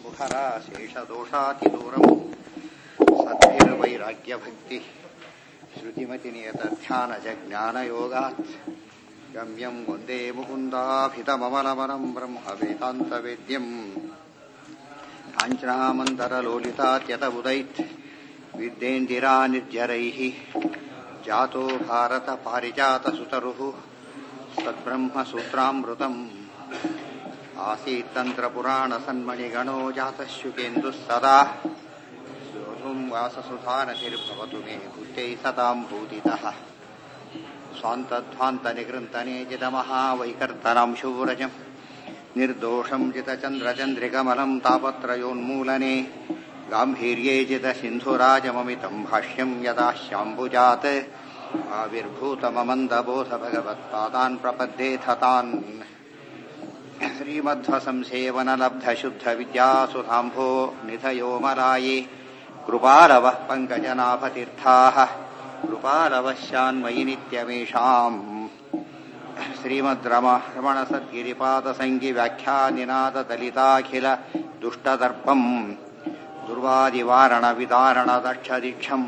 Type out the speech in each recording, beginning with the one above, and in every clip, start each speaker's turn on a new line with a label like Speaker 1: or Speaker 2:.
Speaker 1: ಮುಖರ ಶೇಷದೋಷಾತಿದೂರಂ ಸದ್ಭಿರ್ವೈರಾಗ್ಯಭಕ್ತಿ ಶ್ರುತಿಮತಿನಿಯತಧ್ಯಾನಜಜ್ಞಾನಯೋಗಾತ್ ಗಮ್ಯಂ ವಂದೇ ಮುಕುಂದಾಭಿತಮಮಲಮರಂ ಬ್ರಹ್ಮವೇದಾन्तವೇದ್ಯಂ काञ्चनामन्तरलोलितात्यतबुदैत् विद्येन्दिरानिर्जरैः जातो भारतपारिजातसुतरुः सद्ब्रह्मसूत्रामृतम् आसीत्तन्त्रपुराणसन्मणिगणो जातः शुकेन्दुः सदा सोऽधुं वाससुधानतिर्भवतु मे भूत्यै सतां भूतितः स्वान्तध्वान्तनिकृन्तनेजितमहावैकर्तनां शूरजम् निर्दोषं जितचन्द्रचन्द्रिकमलं तापत्रयोन्मूलने गाम्भीर्ये जितसिन्धुराजममितं भाष्यं यदा शाम्बुजात् आविर्भूतममन्दबोधभगवत्पादान् प्रपद्येथ तान् श्रीमध्वसंसेवनलब्धशुद्धविद्यासुधाम्भो निधयोमलाये कृपालवः पङ्कजनाभतीर्थाः कृपालवः शान्मयि नित्यमेषाम् श्रीमद् रमण सद्गिरिपादसङ्गि व्याख्यानिनादलिताखिल दुष्टदर्पम् दुर्वादिवारणविदारणदक्षदीक्षम्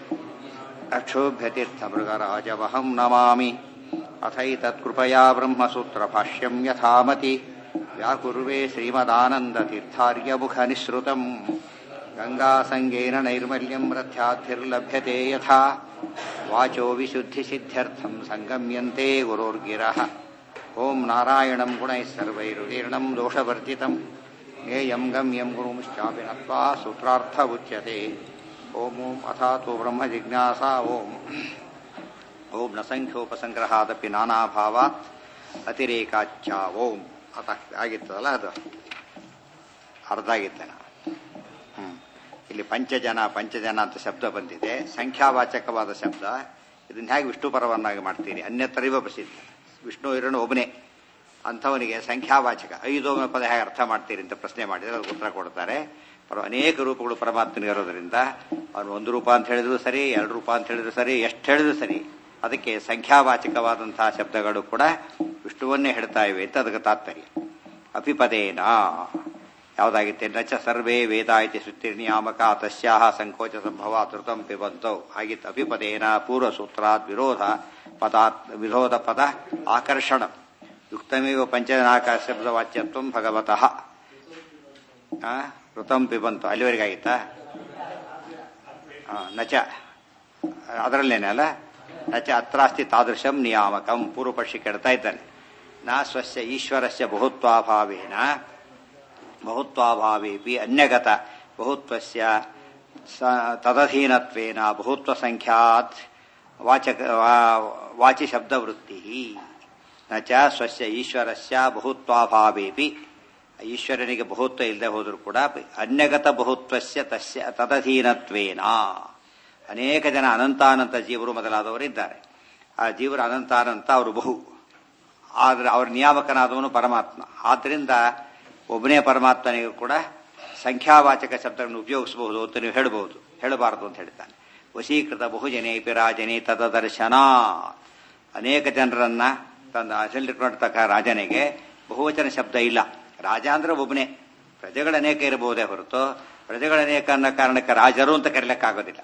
Speaker 1: अक्षोभ्यतीर्थमृगराजवहम् नमामि अथैतत्कृपया ब्रह्मसूत्रभाष्यम् यथामति व्याकुर्वे श्रीमदानन्दतीर्थार्यमुखनिःसृतम् गङ्गासङ्गेन नैर्मल्यम् रथ्याद्भिर्लभ्यते यथा वाचो विशुद्धिसिद्ध्यर्थम् सङ्गम्यन्ते गुरोर्गिरः ॐ नारायणम् गुणैः सर्वैरुदीर्णम् दोषवर्जितम् ज्ञेयम् गम्यम् गुरुमुश्चापि नत्वा सूत्रार्थ उच्यते ॐ ॐ अथातो ब्रह्मजिज्ञासा ॐ ॐ न ಸಂಖ್ಯೋಪಸಂಗ್ರಹಾದಪಿ ನಾನಾಭಾವಾತ್ ಅತಿರೇಕಾಚ್ಯ ಓಂ ಅತ ಆಗಿತ್ತಲ್ಲ ಅದು ಅರ್ಧ ಆಗಿತ್ತೇನ ಹ್ಮ್ ಇಲ್ಲಿ ಪಂಚಜನ ಪಂಚಜನ ಅಂತ ಶಬ್ದ ಬಂದಿದೆ ಸಂಖ್ಯಾವಾಚಕವಾದ ಶಬ್ದ ಇದನ್ನ ಹೇಗೆ ವಿಷ್ಣು ಪರವನ್ನಾಗಿ ಮಾಡ್ತೀರಿ ಅನ್ಯತರಿವ ಪ್ರಸಿದ್ಧ ವಿಷ್ಣು ಇರೋನು ಒಬ್ಬನೇ ಅಂಥವನಿಗೆ ಸಂಖ್ಯಾವಾಚಕ ಐದು ಪದ ಹೇಗೆ ಅರ್ಥ ಮಾಡ್ತೀರಿ ಅಂತ ಪ್ರಶ್ನೆ ಮಾಡಿದರೆ ಅದಕ್ಕೆ ಉತ್ತರ ಕೊಡ್ತಾರೆ ಪರ ಅನೇಕ ರೂಪಗಳು ಪರಮಾತ್ಮನಿಗೆ ಇರೋದ್ರಿಂದ ಅವನು ಒಂದು ರೂಪ ಅಂತ ಹೇಳಿದ್ರು ಸರಿ ಎರಡು ರೂಪ ಅಂತ ಹೇಳಿದ್ರು ಸರಿ ಎಷ್ಟು ಹೇಳಿದ್ರು ಸರಿ ಅದಕ್ಕೆ ಸಂಖ್ಯಾವಾಚಕವಾದಂತಹ ಶಬ್ದಗಳು ಕೂಡ ವಿಷ್ಣುವನ್ನೇ ಹೇಳ್ತಾ ಇವೆ ಅಂತ ಅದಕ್ಕೆ ತಾತ್ಪರ್ಯ ಅಪಿಪದೇನ ಯಾವುದಾಗಿತ್ತೆ ನಚ ಸರ್ವೇ ವೇದ ಇತಿ ಶ್ರುತಿರ್ನಿಯಾಮಕ ತಸ್ಯಾಹ ಸಂಕೋಚ ಸಂಭವ ಧೃತಂ ಪಿಬಂತೌ ಆಗಿತ್ತು ಅಪಿಪದೇನ ಪೂರ್ವಸೂತ್ರಾತ್ ವಿರೋಧ ಪದಾತ್ ವಿರೋಧ ಪದ ಆಕರ್ಷಣ ಯುಕ್ತಮೇವ ಪಂಚಜನಾಕಾರ ಶಬ್ದ ವಾಚ್ಯತ್ವ ಭಗವತಃ ಋತಂ ಪಿಬಂತು ಅಲ್ಲಿವರೆಗೆ ಆಗಿತ್ತಾ ನಚ ಅದರಲ್ಲೇನೆ ಅಲ್ಲ ನಚ ಅತ್ರಾಸ್ತಿ ತಾದೃಶಂ ನಿಯಾಮಕಂ ಪೂರ್ವಪಕ್ಷಿ ಕೆಡ್ತಾ ಇದ್ದಾನೆ ನಾ ಸ್ವಸ್ಯ ಈಶ್ವರಸ್ಯ ಬಹುತ್ವಾಭಾವೇನ ಬಹುತ್ವಾಭಾವೇಪಿ ಅನ್ಯಗತ ಬಹುತ್ವಸ್ಯ ತದಧೀನತ್ವೇನ ಬಹುತ್ವ ಸಂಖ್ಯಾತ್ ವಾಚಕ ವಾಚಿ ಶಬ್ದವೃತ್ತಿ ನ ಚ ಸ್ವಸ್ಯ ಈಶ್ವರಸ್ಯ ಬಹುತ್ವಾಭಾವೇಪಿ ಈಶ್ವರನಿಗೆ ಬಹುತ್ವ ಇಲ್ಲದೆ ಹೋದರೂ ಕೂಡ ಅನ್ಯಗತ ಬಹುತ್ವಸ್ಯ ತಸ್ಯ ತದಧೀನತ್ವೇನ ಅನೇಕ ಜನ ಅನಂತಾನಂತ ಜೀವರು ಮೊದಲಾದವರಿದ್ದಾರೆ ಆ ಜೀವರು ಅನಂತಾನಂತ ಅವರು ಬಹು ಆದರೆ ಅವರ ನಿಯಾಮಕನಾದವನು ಪರಮಾತ್ಮ ಆದ್ದರಿಂದ ಒಬ್ಬನೇ ಪರಮಾತ್ಮನಿಗೂ ಕೂಡ ಸಂಖ್ಯಾವಾಚಕ ಶಬ್ದಗಳನ್ನು ಉಪಯೋಗಿಸಬಹುದು ಅಂತ ನೀವು ಹೇಳಬಹುದು ಹೇಳಬಾರದು ಅಂತ ಹೇಳ್ತಾನೆ ವಶೀಕೃತ ಬಹುಜನೇ ಪಿರಾಜನೆ ತದದರ್ಶನ ಅನೇಕ ಜನರನ್ನ ತಂದ ಅಸಲಿಟ್ಕೊಳ್ತಕ್ಕ ರಾಜನಿಗೆ ಬಹುವಚನ ಶಬ್ದ ಇಲ್ಲ ರಾಜ ಅಂದ್ರೆ ಒಬ್ಬನೇ ಪ್ರಜೆಗಳ ಅನೇಕ ಇರಬಹುದೇ ಹೊರತು ಪ್ರಜೆಗಳ ಅನೇಕ ಅನ್ನೋ ಕಾರಣಕ್ಕೆ ರಾಜರು ಅಂತ ಕರೀಲಿಕ್ಕಾಗೋದಿಲ್ಲ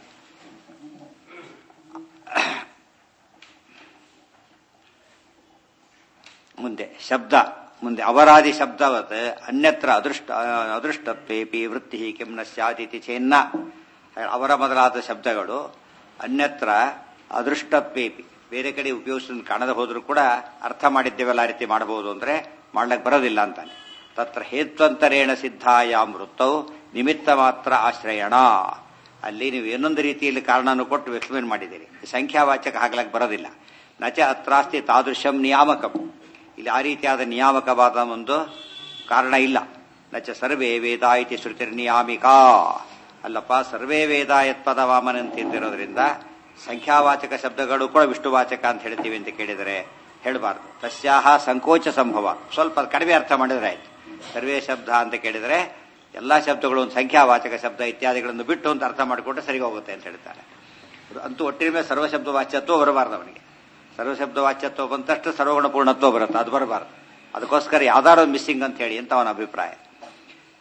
Speaker 1: ಮುಂದೆ ಶಬ್ದ ಮುಂದೆ ಅವರಾದಿ ಶಬ್ದವತ್ ಅನ್ಯತ್ರ ಅದೃಷ್ಟ ಅದೃಷ್ಟತ್ವೇಪಿ ವೃತ್ತಿ ಕಿಮ್ನ ಸ್ಯಾದಿತಿ ಚೇನ್ನ ಅವರ ಮೊದಲಾದ ಶಬ್ದಗಳು ಅನ್ಯತ್ರ ಅದೃಷ್ಟತ್ವೇಪಿ ಬೇರೆ ಕಡೆ ಉಪಯೋಗಿಸೋದನ್ನು ಕಾಣದೆ ಹೋದರೂ ಕೂಡ ಅರ್ಥ ಮಾಡಿದ್ದೇವೆಲ್ಲ ಆ ರೀತಿ ಮಾಡಬಹುದು ಅಂದ್ರೆ ಮಾಡ್ಲಿಕ್ಕೆ ಬರೋದಿಲ್ಲ ಅಂತಾನೆ ತತ್ರ ಹೇತ್ವಂತರೇಣ ಸಿದ್ಧಾಯಾಮ್ ವೃತ್ತವು ನಿಮಿತ್ತ ಮಾತ್ರ ಆಶ್ರಯಣ ಅಲ್ಲಿ ನೀವು ಇನ್ನೊಂದು ರೀತಿಯಲ್ಲಿ ಕಾರಣವನ್ನು ಕೊಟ್ಟು ಎಕ್ಸ್ಪ್ಲೇನ್ ಮಾಡಿದ್ದೀರಿ ಸಂಖ್ಯಾವಾಚಕ ಹಾಕ್ಲಕ್ಕೆ ಬರೋದಿಲ್ಲ ನಚ ಅತ್ರಾಸ್ತಿ ತಾದೃಶಂ ನಿಯಾಮಕಂ ಇಲ್ಲಿ ಆ ರೀತಿಯಾದ ನಿಯಾಮಕವಾದ ಒಂದು ಕಾರಣ ಇಲ್ಲ ನಚ ಸರ್ವೇ ವೇದ ಇತಿ ಶ್ರುತಿರ್ನಿಯಾಮಿಕಾ ಅಲ್ಲಪ್ಪ ಸರ್ವೇ ವೇದ ಯತ್ಪದ ವಾಮನ ಅಂತಿರೋದ್ರಿಂದ ಸಂಖ್ಯಾವಾಚಕ ಶಬ್ದಗಳು ಕೂಡ ವಿಷ್ಣುವಾಚಕ ಅಂತ ಹೇಳ್ತೀವಿ ಅಂತ ಕೇಳಿದರೆ ಹೇಳಬಾರ್ದು ತಸ್ಯಾಹ ಸಂಕೋಚ ಸಂಭವ ಸ್ವಲ್ಪ ಕಡಿಮೆ ಅರ್ಥ ಮಾಡಿದ್ರೆ ಆಯ್ತು ಸರ್ವೇ ಶಬ್ದ ಅಂತ ಕೇಳಿದರೆ ಎಲ್ಲಾ ಶಬ್ದಗಳು ಒಂದು ಸಂಖ್ಯಾವಾಚಕ ಶಬ್ದ ಇತ್ಯಾದಿಗಳನ್ನು ಬಿಟ್ಟು ಅಂತ ಅರ್ಥ ಮಾಡಿಕೊಂಡ್ರೆ ಸರಿ ಹೋಗುತ್ತೆ ಅಂತ ಹೇಳ್ತಾರೆ ಅಂತೂ ಒಟ್ಟಿನ ಮೇಲೆ ಸರ್ವಶಬ್ದ ವಾಚ್ಯತ್ವ ಬರಬಾರ್ದು ಅವನಿಗೆ ಸರ್ವಶಬ್ದ ವಾಚ್ಯತ್ವ ಬಂದಷ್ಟು ಸರ್ವಗುಣ ಪೂರ್ಣತ್ವ ಬರುತ್ತೆ ಅದು ಬರಬಾರ್ದು ಅದಕ್ಕೋಸ್ಕರ ಯಾವ್ದಾದ್ರು ಮಿಸ್ಸಿಂಗ್ ಅಂತ ಹೇಳಿ ಅಂತ ಅವನ ಅಭಿಪ್ರಾಯ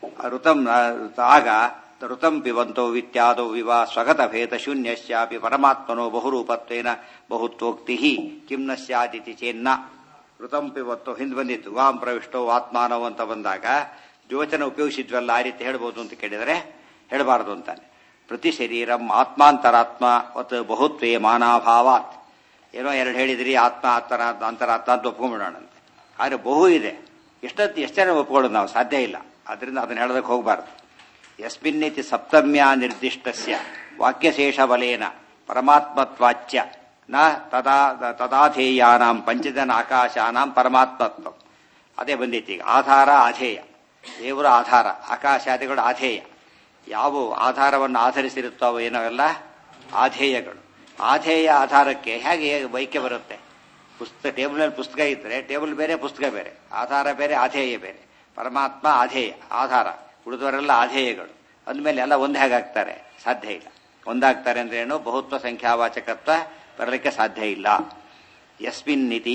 Speaker 1: ಋತಂ ಆಗ ಋತಂ ಪಿಬಂತೋ ವಿತ್ಯಾದೋ ವಿವಾ ಸ್ವಗತ ಭೇದ ಶೂನ್ಯಶ್ಚಾಪಿ ಪರಮಾತ್ಮನೋ ಬಹುರೂಪತ್ವೇನ ಬಹುತ್ವೋಕ್ತಿ ಕಿಂ ನ ಸ್ಯಾದಿತಿ ಚೇನ್ನ ಋತಂ ಪಿಬತ್ತೋ ಹಿಂದೆ ಬಂದಿತ್ತು ವಾಂ ಪ್ರವಿಷ್ಟೋ ಆತ್ಮಾನೋ ಅಂತ ಬಂದಾಗ ದ್ಯೋಚನ ಉಪಯೋಗಿಸಿದ್ವಲ್ಲ ಆ ರೀತಿ ಹೇಳ್ಬೋದು ಅಂತ ಕೇಳಿದರೆ ಹೇಳಬಾರದು ಅಂತಾನೆ ಪ್ರತಿ ಶರೀರಂ ಆತ್ಮಾಂತರಾತ್ಮ ಮತ್ತು ಬಹುತ್ವೇ ಮಾನಾಭಾವಾತ್ ಏನೋ ಎರಡು ಹೇಳಿದ್ರಿ ಆತ್ಮ ಆತ್ಮರ ಅಂತರಾತ್ಮ ಅಂತ ಒಪ್ಕೊಂಡ್ಬಿಡೋಣಂತೆ ಆದರೆ ಬಹು ಇದೆ ಎಷ್ಟೊತ್ತು ಎಷ್ಟು ಜನ ಒಪ್ಕೊಳ್ಳೋದು ನಾವು ಸಾಧ್ಯ ಇಲ್ಲ ಅದರಿಂದ ಅದನ್ನ ಹೇಳೋದಕ್ಕೆ ಹೋಗಬಾರ್ದು ಯಸ್ಮಿನ್ನಿತಿ ಸಪ್ತಮ್ಯ ನಿರ್ದಿಷ್ಟಸ್ಯ ವಾಕ್ಯಶೇಷ ಬಲೇನ ಪರಮಾತ್ಮತ್ವಾಚ್ಯ ನ ತದಾ ತದಾಧೇಯಾನಾಂ ಪಂಚಜನ ಆಕಾಶಾನಾಂ ಪರಮಾತ್ಮತ್ವ ಅದೇ ಬಂದಿತ್ತು ಈಗ ಆಧಾರ ಆಧೇಯ ದೇವರ ಆಧಾರ ಆಕಾಶಾದಿಗಳು ಆಧೇಯ ಯಾವ ಆಧಾರವನ್ನು ಆಧರಿಸಿರುತ್ತವೋ ಏನವೆಲ್ಲ ಆಧೇಯಗಳು ಆಧೇಯ ಆಧಾರಕ್ಕೆ ಹೇಗೆ ಬೈಕೆ ಬರುತ್ತೆ ಪುಸ್ತಕ ಟೇಬಲ್ನಲ್ಲಿ ಪುಸ್ತಕ ಇದ್ದರೆ ಟೇಬಲ್ ಬೇರೆ ಪುಸ್ತಕ ಬೇರೆ ಆಧಾರ ಬೇರೆ ಆಧೇಯ ಬೇರೆ ಪರಮಾತ್ಮ ಆಧೇಯ ಆಧಾರ ಉಳಿದವರೆಲ್ಲ ಆಧೇಯಗಳು ಅಂದಮೇಲೆ ಎಲ್ಲ ಒಂದೇ ಹಾಗಾಗ್ತಾರೆ ಸಾಧ್ಯ ಇಲ್ಲ ಒಂದಾಗ್ತಾರೆ ಅಂದ್ರೆ ಏನು ಬಹುತ್ವ ಸಂಖ್ಯಾವಾಚಕತ್ವ ಬರಲಿಕ್ಕೆ ಸಾಧ್ಯ ಇಲ್ಲ ಯಸ್ಮಿನ್ ನಿಧಿ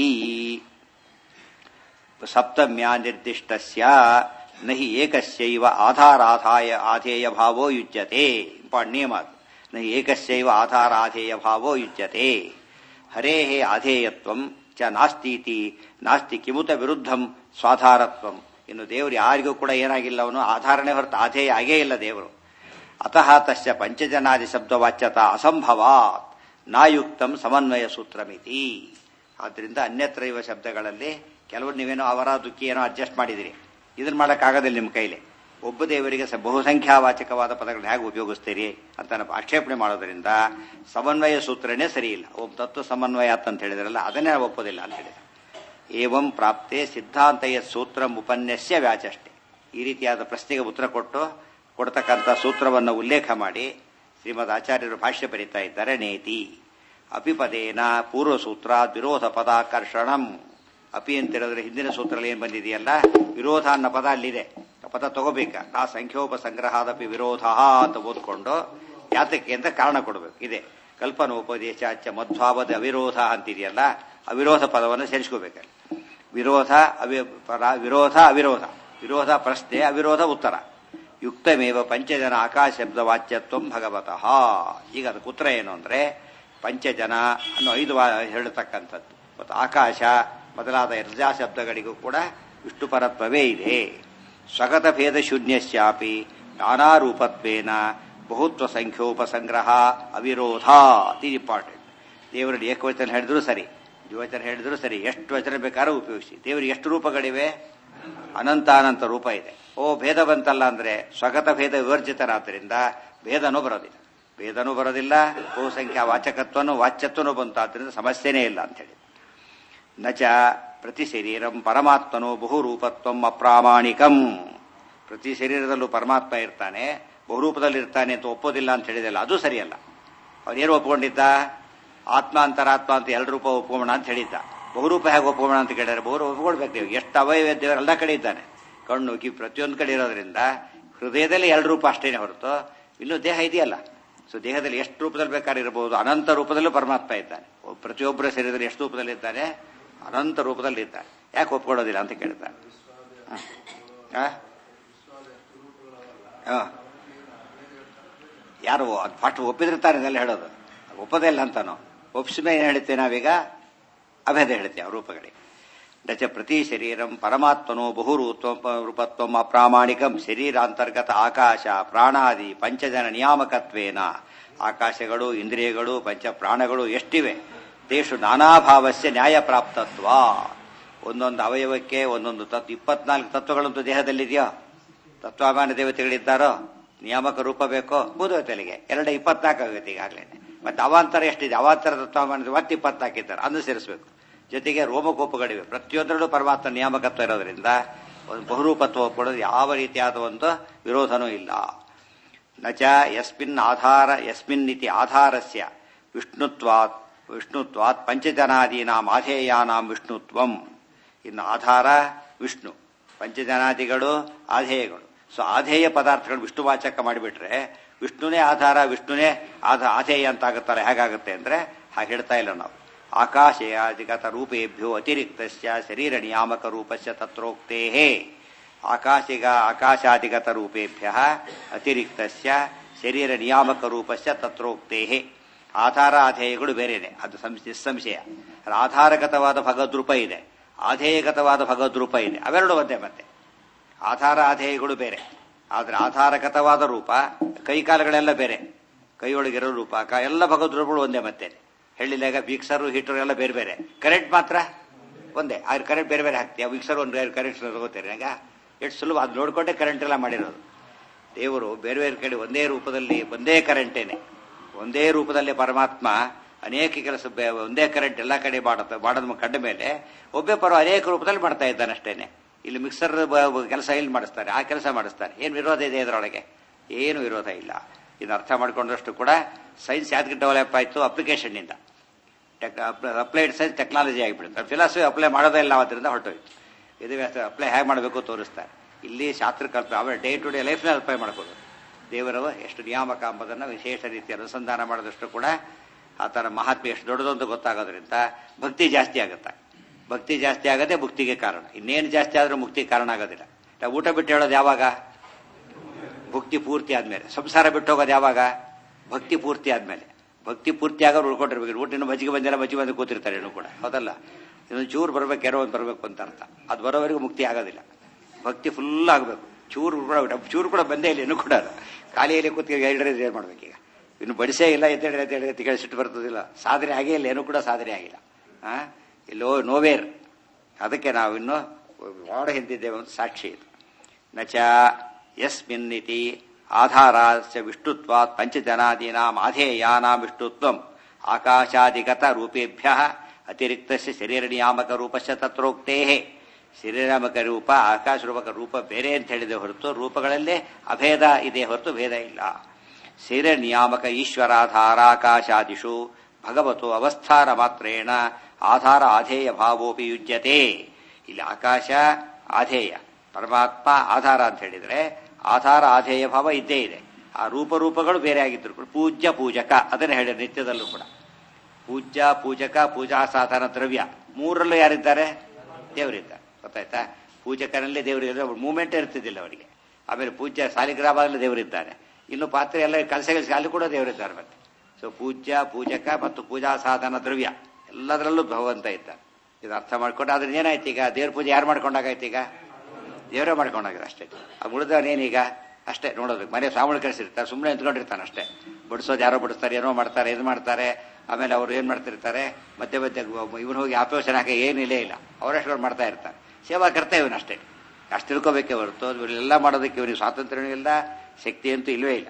Speaker 1: ಸಪ್ತಮ್ಯ ನಿರ್ದಿಷ್ಟಸ್ಯ ನಹಿ ಏಕಸ್ಯೈವ ಆಧಾರಾಧಾಯ ಆಧೇಯ ಭಾವೋ ಯುಜ್ಯತೆ ಇಂಪಾರ್ಟ್ ನಿಯಮ ಅದು ನಹಿ ಏಕಸ್ಯೈವ ಆಧಾರಾಧೇಯ ಭಾವೋ ಯುಜ್ಯತೆ ಹರೇ ಆಧೇಯತ್ವಂ ಚ ನಾಸ್ತೀತಿ ನಾಸ್ತಿ ಕಿಮುತ ವಿರುದ್ಧಂ ಸ್ವಾಧಾರತ್ವಂ ಇನ್ನು ದೇವರು ಯಾರಿಗೂ ಕೂಡ ಏನಾಗಿಲ್ಲ ಅವನು ಆಧಾರನೇ ಹೊರತು ಆಧೇಯ ಆಗೇ ಇಲ್ಲ ದೇವರು ಅತಃ ತಸ್ಯ ಪಂಚಜನಾದಿ ಶಬ್ದವಾಚ್ಯತ ಅಸಂಭವಾತ್ ನಾಯುಕ್ತಂ ಸಮನ್ವಯ ಸೂತ್ರಮಿತಿ ಆದ್ದರಿಂದ ಅನ್ಯತ್ರ ಇವ ಶಬ್ದಗಳಲ್ಲಿ ಕೆಲವರು ನೀವೇನೋ ಅವರ ದುಃಖಿ ಏನೋ ಅಡ್ಜಸ್ಟ್ ಮಾಡಿದಿರಿ ಇದನ್ನ ಮಾಡೋಕ್ಕಾಗೋದಿಲ್ಲ ನಿಮ್ಮ ಕೈಲಿ ಒಬ್ಬ ದೇವರಿಗೆ ಸ ಬಹುಸಂಖ್ಯಾವಾಚಕವಾದ ಪದಗಳನ್ನ ಹೇಗೆ ಉಪಯೋಗಿಸ್ತೀರಿ ಅಂತ ನಾವು ಆಕ್ಷೇಪಣೆ ಮಾಡೋದ್ರಿಂದ ಸಮನ್ವಯ ಸೂತ್ರನೇ ಸರಿ ಇಲ್ಲ ಒಬ್ಬ ತತ್ವ ಸಮನ್ವಯ ಅಂತ ಹೇಳಿದ್ರಲ್ಲ ಅದನ್ನೇ ನಾವು ಒಪ್ಪೋದಿಲ್ಲ ಅಂತ ಹೇಳಿದ್ರೆ ಏವಂ ಪ್ರಾಪ್ತೆ ಸಿದ್ಧಾಂತಯ ಸೂತ್ರ ಉಪನ್ಯಾಸ್ಯ ವ್ಯಾಚಷ್ಟೆ ಈ ರೀತಿಯಾದ ಪ್ರಶ್ನೆಗೆ ಉತ್ತರ ಕೊಟ್ಟು ಕೊಡ್ತಕ್ಕಂಥ ಸೂತ್ರವನ್ನು ಉಲ್ಲೇಖ ಮಾಡಿ ಶ್ರೀಮದ್ ಆಚಾರ್ಯರು ಭಾಷ್ಯ ಬರೀತಾ ಇದ್ದಾರೆ ನೇತಿ ಅಪಿಪದೇನ ಪೂರ್ವ ಸೂತ್ರ ವಿರೋಧ ಪದಾಕರ್ಷಣಂ ಅಪಿ ಅಂತ ಹೇಳಿದ್ರೆ ಹಿಂದಿನ ಸೂತ್ರದಲ್ಲಿ ಏನು ಬಂದಿದೆಯಲ್ಲ ವಿರೋಧ ಅನ್ನೋ ಪದ ಅಲ್ಲಿದೆ ಆ ಪದ ತಗೋಬೇಕ ಆ ಸಂಖ್ಯೋಪಸಂಗ್ರಹಾದಪಿ ವಿರೋಧ ಅಂತ ಓದ್ಕೊಂಡು ಯಾತಕ್ಕೆ ಅಂತ ಕಾರಣ ಕೊಡಬೇಕು ಇದೆ ಕಲ್ಪನೋಪದೇಶ ಅಚ್ಚ ಮಧ್ವಾವದ ಅವಿರೋಧ ಅಂತಿದೆಯಲ್ಲ ಅವಿರೋಧ ಪದವನ್ನು ಸೇರಿಸ್ಕೋಬೇಕಲ್ಲಿ ವಿರೋಧ ಅವಿ ಪರ ವಿರೋಧ ಅವಿರೋಧ ವಿರೋಧ ಪ್ರಶ್ನೆ ಅವಿರೋಧ ಉತ್ತರ ಯುಕ್ತಮೇವ ಪಂಚಜನ ಆಕಾಶ ಶಬ್ದ ವಾಚ್ಯತ್ವ ಭಗವತಃ ಈಗ ಅದಕ್ಕೆ ಉತ್ತರ ಏನು ಅಂದ್ರೆ ಪಂಚಜನ ಅನ್ನೋ ಐದು ಹೇಳತಕ್ಕಂಥದ್ದು ಮತ್ತು ಆಕಾಶ ಮೊದಲಾದ ಎರ್ಜಾ ಶಬ್ದಗಳಿಗೂ ಕೂಡ ವಿಷ್ಣು ಪರತ್ವವೇ ಇದೆ ಸ್ವಗತ ಭೇದ ಶೂನ್ಯಶ್ಯಾಪಿ ನಾನಾರೂಪತ್ವೇನ ಬಹುತ್ವ ಸಂಖ್ಯೋಪಸಂಗ್ರಹ ಅವಿರೋಧ ಅತಿ ಇಂಪಾರ್ಟೆಂಟ್ ದೇವರಲ್ಲಿ ಏಕವಚನ ಹೇಳಿದ್ರು ಸರಿ ದ್ವಿವಚನ ಹೇಳಿದ್ರು ಸರಿ ಎಷ್ಟು ವಚನ ಬೇಕಾದ್ರೂ ಉಪಯೋಗಿಸಿ ದೇವರಿಗೆ ಎಷ್ಟು ರೂಪಗಳಿವೆ ಅನಂತ ಅನಂತ ರೂಪ ಇದೆ ಓ ಭೇದ ಬಂತಲ್ಲ ಅಂದ್ರೆ ಸ್ವಗತ ಭೇದ ವಿವರ್ಜಿತರಾದ್ದರಿಂದ ಭೇದನೂ ಬರೋದಿಲ್ಲ ಭೇದನೂ ಬರೋದಿಲ್ಲ ಬಹುಸಂಖ್ಯಾ ವಾಚಕತ್ವನೂ ವಾಚ್ಯತ್ವನೂ ಬಂತು ಆದ್ದರಿಂದ ಸಮಸ್ಯೆನೇ ಇಲ್ಲ ಅಂತ ಹೇಳಿ ನಚ ಪ್ರತಿ ಶರೀರಂ ಪರಮಾತ್ಮನೋ ಬಹುರೂಪತ್ವಂ ಅಪ್ರಾಮಾಣಿಕಂ ಪ್ರತಿ ಶರೀರದಲ್ಲೂ ಪರಮಾತ್ಮ ಇರ್ತಾನೆ ಬಹುರೂಪದಲ್ಲಿ ಇರ್ತಾನೆ ಅಂತ ಒಪ್ಪೋದಿಲ್ಲ ಅಂತ ಹೇಳಿದಲ್ಲ ಅದು ಸರಿಯಲ್ಲ ಅವನೇನು ಒಪ್ಕೊಂಡಿದ್ದ ಆತ್ಮ ಅಂತರಾತ್ಮ ಅಂತ ಎರಡು ರೂಪ ಒಪ್ಕೋಣ ಅಂತ ಹೇಳಿದ್ದ ಬಹುರೂಪ ಹೇಗೆ ಒಪ್ಕೋಣ ಅಂತ ಕೇಳಿದ್ರೆ ಬಹುರೂಪ ಒಪ್ಕೊಳ್ಬೇಕು ನೀವು ಎಷ್ಟು ಅವಯವ ದೇವರು ಎಲ್ಲ ಕಡೆ ಇದ್ದಾನೆ ಕಣ್ಣು ಕಿ ಪ್ರತಿಯೊಂದು ಕಡೆ ಇರೋದ್ರಿಂದ ಹೃದಯದಲ್ಲಿ ಎರಡು ರೂಪ ಅಷ್ಟೇನೆ ಹೊರತು ಇನ್ನು ದೇಹ ಇದೆಯಲ್ಲ ಸೊ ದೇಹದಲ್ಲಿ ಎಷ್ಟು ರೂಪದಲ್ಲಿ ಬೇಕಾದ್ರೆ ಇರಬಹುದು ಅನಂತ ರೂಪದಲ್ಲೂ ಪರಮಾತ್ಮ ಇದ್ದಾನೆ ಪ್ರತಿಯೊಬ್ಬರ ಶರೀರದಲ್ಲಿ ಎಷ್ಟು ರೂಪದಲ್ಲಿ ಇದ್ದಾನೆ ಅನಂತ ರೂಪದಲ್ಲಿ ಇದ್ದಾನೆ ಯಾಕೆ ಒಪ್ಕೊಳ್ಳೋದಿಲ್ಲ ಅಂತ ಕೇಳ್ತಾನೆ ಯಾರು ಫಸ್ಟ್ ಒಪ್ಪಿದಿರ್ತಾರೆ ಇದೆಲ್ಲ ಹೇಳೋದು ಒಪ್ಪದೇ ಇಲ್ಲ ಅಂತಾನು ಒಪ್ಪಿಸಿದ ಏನು ಹೇಳ್ತೇವೆ ನಾವೀಗ ಅಭೇದ ಹೇಳ್ತೇವೆ ರೂಪಗಳಿಗೆ ನಚ ಪ್ರತಿ ಶರೀರಂ ಪರಮಾತ್ಮನೋ ಬಹುರೂಪ ರೂಪತ್ವ ಅಪ್ರಾಮಾಣಿಕಂ ಶರೀರಾಂತರ್ಗತ ಆಕಾಶ ಪ್ರಾಣಾದಿ ಪಂಚಜನ ನಿಯಾಮಕತ್ವೇನ ಆಕಾಶಗಳು ಇಂದ್ರಿಯಗಳು ಪಂಚ ಪ್ರಾಣಗಳು ಎಷ್ಟಿವೆ ತೇಷು ನಾನಾಭಾವಸ್ಯ ನ್ಯಾಯಪ್ರಾಪ್ತತ್ವ ಒಂದೊಂದು ಅವಯವಕ್ಕೆ ಒಂದೊಂದು ತತ್ವ ಇಪ್ಪತ್ನಾಲ್ಕು ತತ್ವಗಳಂತೂ ದೇಹದಲ್ಲಿದೆಯೋ ತತ್ವಾಭಿಮಾನ ದೇವತೆಗಳಿದ್ದಾರೋ ನಿಯಾಮಕ ರೂಪ ಬೇಕೋ ಭೂದೇವತೆಗಳಿಗೆ ಎರಡು ಇಪ್ಪತ್ನಾಲ್ಕು ಆಗುತ್ತೆ ಈಗಾಗಲೇ ಮತ್ತೆ ಅವಾಂತರ ಎಷ್ಟಿದೆ ಅವಾಂತರ ತತ್ವಾಭಿಮಾನ ಮತ್ತೆ ಇಪ್ಪತ್ನಾಲ್ಕು ಇದ್ದಾರೆ ಅದನ್ನು ಸೇರಿಸಬೇಕು ಜೊತೆಗೆ ರೋಮಕೋಪಗಳಿವೆ ಪ್ರತಿಯೊಂದರಲ್ಲೂ ಪರಮಾತ್ಮ ನಿಯಾಮಕತ್ವ ಇರೋದ್ರಿಂದ ಒಂದು ಬಹುರೂಪತ್ವ ಒಪ್ಕೊಳ್ಳೋದು ಯಾವ ರೀತಿಯಾದ ಒಂದು ವಿರೋಧನೂ ಇಲ್ಲ ನಚ ಯಸ್ಮಿನ್ ಆಧಾರ ಯಸ್ಮಿನ್ ಇತಿ ಆಧಾರಸ್ಯ ವಿಷ್ಣುತ್ವಾತ್ ವಿಷ್ಣುತ್ವಾತ್ ಪಂಚಜನಾದೀನಾಂ ಆಧೇಯಾನಾಂ ವಿಷ್ಣುತ್ವಂ ಇನ್ನು ಆಧಾರ ವಿಷ್ಣು ಪಂಚಜನಾದಿಗಳು ಆಧೇಯಗಳು ಸೊ ಆಧೇಯ ಪದಾರ್ಥಗಳು ವಿಷ್ಣುವಾಚಕ ಮಾಡಿಬಿಟ್ರೆ ವಿಷ್ಣುನೇ ಆಧಾರ ವಿಷ್ಣುನೇ ಆಧ ಆಧೇಯ ಅಂತ ಆಗುತ್ತಾರೆ ಹೇಗಾಗುತ್ತೆ ಅಂದ್ರೆ ಹಾಗೆ ಹೇಳ್ತಾ ಇಲ್ಲ ನಾವು ಆಕಾಶಯಾಧಿಗತ ರೂಪೇಭ್ಯೋ ಅತಿರಿಕ್ತ ಶರೀರ ನಿಯಾಮಕ ರೂಪಸ್ಯ ತತ್ರೋಕ್ತೇ ಆಕಾಶಿಗ ಆಕಾಶಾದಿಗತ ರೂಪೇಭ್ಯ ಅತಿರಿಕ್ತಸ್ಯ ಶರೀರ ನಿಯಾಮಕ ರೂಪಸ್ಯ ತತ್ರೋಕ್ತೇ ಆಧಾರ ಆಧೇಯಗಳು ಬೇರೆನೆ ಅದು ಸಂಶ್- ನಿಸ್ಸಂಶಯ ಆಧಾರಗತವಾದ ಭಗವದ್ರೂಪ ಇದೆ ಆಧೇಯಗತವಾದ ಭಗವದ್ರೂಪ ಇದೆ ಅವೆರಡು ಒಂದೇ ಮತ್ತೆ ಆಧಾರ ಆಧೇಯಗಳು ಬೇರೆ ಆದ್ರೆ ಆಧಾರಗತವಾದ ರೂಪ ಕೈಕಾಲುಗಳೆಲ್ಲ ಬೇರೆ ಕೈಯೊಳಗಿರೋ ರೂಪ ಕ- ಎಲ್ಲ ಭಗವದ್ರೂಪಗಳು ಒಂದೇ ಮತ್ತೆ ಹೇಳಿದಾಗ ಮಿಕ್ಸರು ಹೀಟರ್ ಎಲ್ಲ ಬೇರೆ ಬೇರೆ ಕರೆಂಟ್ ಮಾತ್ರ ಒಂದೇ ಆದ್ರೆ ಕರೆಂಟ್ ಬೇರೆ ಬೇರೆ ಹಾಕ್ತೀವಿ ಮಿಕ್ಸರ್ ಒಂದು ಕರೆಂಟ್ ತಗೋತೀರಿ ಈಗ ಎಷ್ಟು ಸುಲಭ ಅದು ನೋಡ್ಕೊಂಡೆ ಕರೆಂಟ್ ಎಲ್ಲ ಮಾಡಿರೋದು ದೇವರು ಬೇರೆ ಬೇರೆ ಕಡೆ ಒಂದೇ ರೂಪದಲ್ಲಿ ಒಂದೇ ಕರೆಂಟೇನೆ ಒಂದೇ ರೂಪದಲ್ಲಿ ಪರಮಾತ್ಮ ಅನೇಕ ಕೆಲಸ ಬೆ- ಒಂದೇ ಕರೆಂಟ್ ಎಲ್ಲ ಕಡೆ ಮಾಡುತ್ತೆ ಮಾಡೋದ್ ಕಂಡ ಮೇಲೆ ಒಬ್ಬೇ ಪರ ಅನೇಕ ರೂಪದಲ್ಲಿ ಮಾಡ್ತಾ ಇದ್ದಾನೆ ಅಷ್ಟೇನೆ ಇಲ್ಲಿ ಮಿಕ್ಸರ್ ಕೆಲಸ ಇಲ್ಲಿ ಮಾಡಿಸ್ತಾರೆ ಆ ಕೆಲಸ ಮಾಡಿಸ್ತಾರೆ ಏನು ವಿರೋಧ ಇದೆ ಇದರೊಳಗೆ ಏನು ವಿರೋಧ ಇಲ್ಲ ಇದು ಅರ್ಥ ಮಾಡ್ಕೊಂಡಷ್ಟು ಕೂಡ ಸೈನ್ಸ್ ಯಾವ್ದಕ್ಕೆ ಡೆವಲಪ್ ಆಯಿತು ಅಪ್ಲಿಕೇಶನ್ನಿಂದ ಟೆಕ್ ಅಪ್ಲೈಡ್ ಸೈನ್ಸ್ ಟೆಕ್ನಾಲಜಿ ಆಗಿಬಿಡುತ್ತೆ ಫಿಲಾಸಫಿ ಅಪ್ಲೈ ಮಾಡೋದೇ ಇಲ್ಲ ಅದರಿಂದ ಹೊರಟೋಯ್ತು ಇದು ಅಪ್ಲೈ ಹೇಗೆ ಮಾಡಬೇಕು ತೋರಿಸ್ತಾರೆ ಇಲ್ಲಿ ಶಾಸ್ತ್ರಕಲ್ಪ ಅವರ ಡೇ ಟು ಡೇ ಲೈಫ್ನಲ್ಲಿ ಅಪ್ಲೈ ಮಾಡ್ಬೋದು ದೇವರವ ಎಷ್ಟು ನಿಯಾಮಕ ಎಂಬುದನ್ನು ವಿಶೇಷ ರೀತಿ ಅನುಸಂಧಾನ ಮಾಡಿದಷ್ಟು ಕೂಡ ಆತನ ಮಹಾತ್ಮೆ ಎಷ್ಟು ದೊಡ್ಡದು ಅಂತ ಗೊತ್ತಾಗೋದ್ರಿಂದ ಭಕ್ತಿ ಜಾಸ್ತಿ ಆಗುತ್ತೆ ಭಕ್ತಿ ಜಾಸ್ತಿ ಆಗದೆ ಮುಕ್ತಿಗೆ ಕಾರಣ ಇನ್ನೇನು ಜಾಸ್ತಿ ಆದರೂ ಮುಕ್ತಿ ಕಾರಣ ಆಗೋದಿಲ್ಲ ನಾವು ಊಟ ಬಿಟ್ಟು ಹೇಳೋದು ಯಾವಾಗ ಭಕ್ತಿ ಪೂರ್ತಿ ಆದ್ಮೇಲೆ ಸಂಸಾರ ಬಿಟ್ಟು ಹೋಗೋದು ಯಾವಾಗ ಭಕ್ತಿ ಪೂರ್ತಿ ಆದ್ಮೇಲೆ ಭಕ್ತಿ ಪೂರ್ತಿ ಆಗೋರು ಉಳ್ಕೊಂಡಿರ್ಬೇಕು ಊಟಿನ ಮಜ್ಜಿಗೆ ಬಂದಿಲ್ಲ ಮಜ್ಜಿಗೆ ಬಂದು ಕೂತಿರ್ತಾರೆ ಇನ್ನೂ ಕೂಡ ಹೌದಲ್ಲ ಇನ್ನೊಂದು ಚೂರು ಬರ್ಬೇಕು ಏನೋ ಒಂದು ಬರಬೇಕು ಅಂತ ಅರ್ಥ ಅದು ಬರೋವರೆಗೂ ಮುಕ್ತಿ ಆಗೋದಿಲ್ಲ ಭಕ್ತಿ ಫುಲ್ ಆಗಬೇಕು ಚೂರು ಕೂಡ ಚೂರು ಕೂಡ ಬಂದೇ ಇಲ್ಲ ಇನ್ನೂ ಕೂಡ ಅದು ಖಾಲಿಯಲ್ಲಿ ಕೂತ್ಕೊಂಡು ಹೇಳಿದ್ರೆ ಏನು ಮಾಡ್ಬೇಕೀಗ ಇನ್ನು ಬಡಿಸೇ ಇಲ್ಲ ಎದ್ದೇಳಿ ಎದ್ದೇಳಿ ಅಂತ ಕೇಳಿ ಸಿಟ್ಟು ಬರ್ತದಿಲ್ಲ ಸಾಧನೆ ಆಗೇ ಇಲ್ಲ ಏನೂ ಕೂಡ ಸಾಧನೆ ಆಗಿಲ್ಲ ಆ ಇಲ್ಲೋ ನೋವೇರ್ ಅದಕ್ಕೆ ನಾವು ಇನ್ನು ವಾಡ ಹಿಂದಿದ್ದೇವೆ ಒಂದು ಸಾಕ್ಷಿ ಇದು ನಚ ಯಸ್ಮಿನ್ನಿತಿ ಆಧಾರಾಸ್ಯ ವಿಷ್ಣುತ್ವಾತ್ ಪಂಚಜನಾದೀನಾಂ ಆಧೇಯಾನಾಂ ವಿಷ್ಣುತ್ವಂ ಆಕಾಶಾದಿಗತ ರೂಪೇಭ್ಯ ಅತಿರಿಕ್ತಸ್ಯ ಶರೀರ ನಿಯಾಮಕ ರೂಪಸ್ಯ ತತ್ರೋಕ್ತೇ ಶರೀರಾಮಕ ರೂಪ ಆಕಾಶ ರೂಪಕ ರೂಪ ಬೇರೆ ಅಂತ ಹೇಳಿದೆ ಹೊರತು ರೂಪಗಳಲ್ಲೇ ಅಭೇದ ಇದೆ ಹೊರತು ಭೇದ ಇಲ್ಲ ಶರೀರ ನಿಯಾಮಕ ಈಶ್ವರಾಧಾರಾಕಾಶಾದಿಷು ಭಗವತು ಅವಸ್ಥಾನ ಮಾತ್ರೇಣ ಆಧಾರ ಆಧೇಯ ಭಾವೋಪಿ ಯುಜ್ಯತೆ ಇಲ್ಲಿ ಆಕಾಶ ಆಧೇಯ ಪರಮಾತ್ಮ ಆಧಾರ ಅಂತ ಹೇಳಿದ್ರೆ ಆಧಾರ ಆಧೇಯ ಭಾವ ಇದ್ದೇ ಇದೆ ಆ ರೂಪರೂಪಗಳು ಬೇರೆ ಆಗಿದ್ರು ಕೂಡ ಪೂಜ್ಯ ಪೂಜಕ ಅದನ್ನ ಹೇಳಿ ನಿತ್ಯದಲ್ಲೂ ಕೂಡ ಪೂಜ್ಯ ಪೂಜಕ ಪೂಜಾ ಸಾಧನ ದ್ರವ್ಯ ಮೂರರಲ್ಲೂ ಯಾರಿದ್ದಾರೆ ದೇವರಿದ್ದಾರೆ ಗೊತ್ತಾಯ್ತಾ ಪೂಜಕನಲ್ಲಿ ದೇವರಿದ್ದಾರೆ ಮೂಮೆಂಟ್ ಇರ್ತಿದ್ದಿಲ್ಲ ಅವರಿಗೆ ಆಮೇಲೆ ಪೂಜ್ಯ ಸಾಲಿಗ್ರಾಮದಲ್ಲಿ ದೇವರಿದ್ದಾರೆ ಇನ್ನು ಪಾತ್ರೆ ಎಲ್ಲ ಕೆಲಸ ಕೆಲಸ ಅಲ್ಲಿ ಕೂಡ ದೇವರಿದ್ದಾರೆ ಮತ್ತೆ ಸೊ ಪೂಜ್ಯ ಪೂಜಕ ಮತ್ತು ಪೂಜಾ ಸಾಧನ ದ್ರವ್ಯ ಎಲ್ಲದರಲ್ಲೂ ಭಗವಂತ ಇದ್ದಾರೆ ಇದು ಅರ್ಥ ಮಾಡ್ಕೊಂಡು ಅದ್ರ ಏನಾಯ್ತು ಈಗ ದೇವ್ರ ಪೂಜೆ ಯಾರು ಮಾಡ್ಕೊಂಡಾಗಾಯ್ತು ಈಗ ದೇವರೇ ಮಾಡ್ಕೊಂಡಾಗಿದೆ ಅಷ್ಟೇ ಆ ಉಳಿದವನೇನೀಗ ಅಷ್ಟೇ ನೋಡೋದು ಮನೆ ಸಾವಳಿ ಕಳಿಸಿರ್ತಾರೆ ಸುಮ್ಮನೆ ನಿಂತ್ಕೊಂಡಿರ್ತಾನೆ ಅಷ್ಟೇ ಬಡಿಸೋದು ಯಾರೋ ಬಡಿಸ್ತಾರೆ ಏನೋ ಮಾಡ್ತಾರೆ ಇದು ಮಾಡ್ತಾರೆ ಆಮೇಲೆ ಅವ್ರು ಏನು ಮಾಡ್ತಿರ್ತಾರೆ ಮತ್ತೆ ಮತ್ತೆ ಇವನು ಹೋಗಿ ಆಪೋಷನ್ ಹಾಕಿ ಏನಿಲ್ಲೇ ಇಲ್ಲ ಅವರಷ್ಟು ಮಾಡ್ತಾ ಇರ್ತಾರೆ ಸೇವಾ ಕರ್ತವ್ಯ ಇವನು ಅಷ್ಟೇ ಅಷ್ಟು ತಿಳ್ಕೊಬೇಕೇ ಹೊರತು ಇವರೆಲ್ಲ ಮಾಡೋದಕ್ಕೆ ಇವನಿಗೆ ಸ್ವಾತಂತ್ರ್ಯವೂ ಇಲ್ಲ ಶಕ್ತಿ ಅಂತೂ ಇಲ್ಲವೇ ಇಲ್ಲ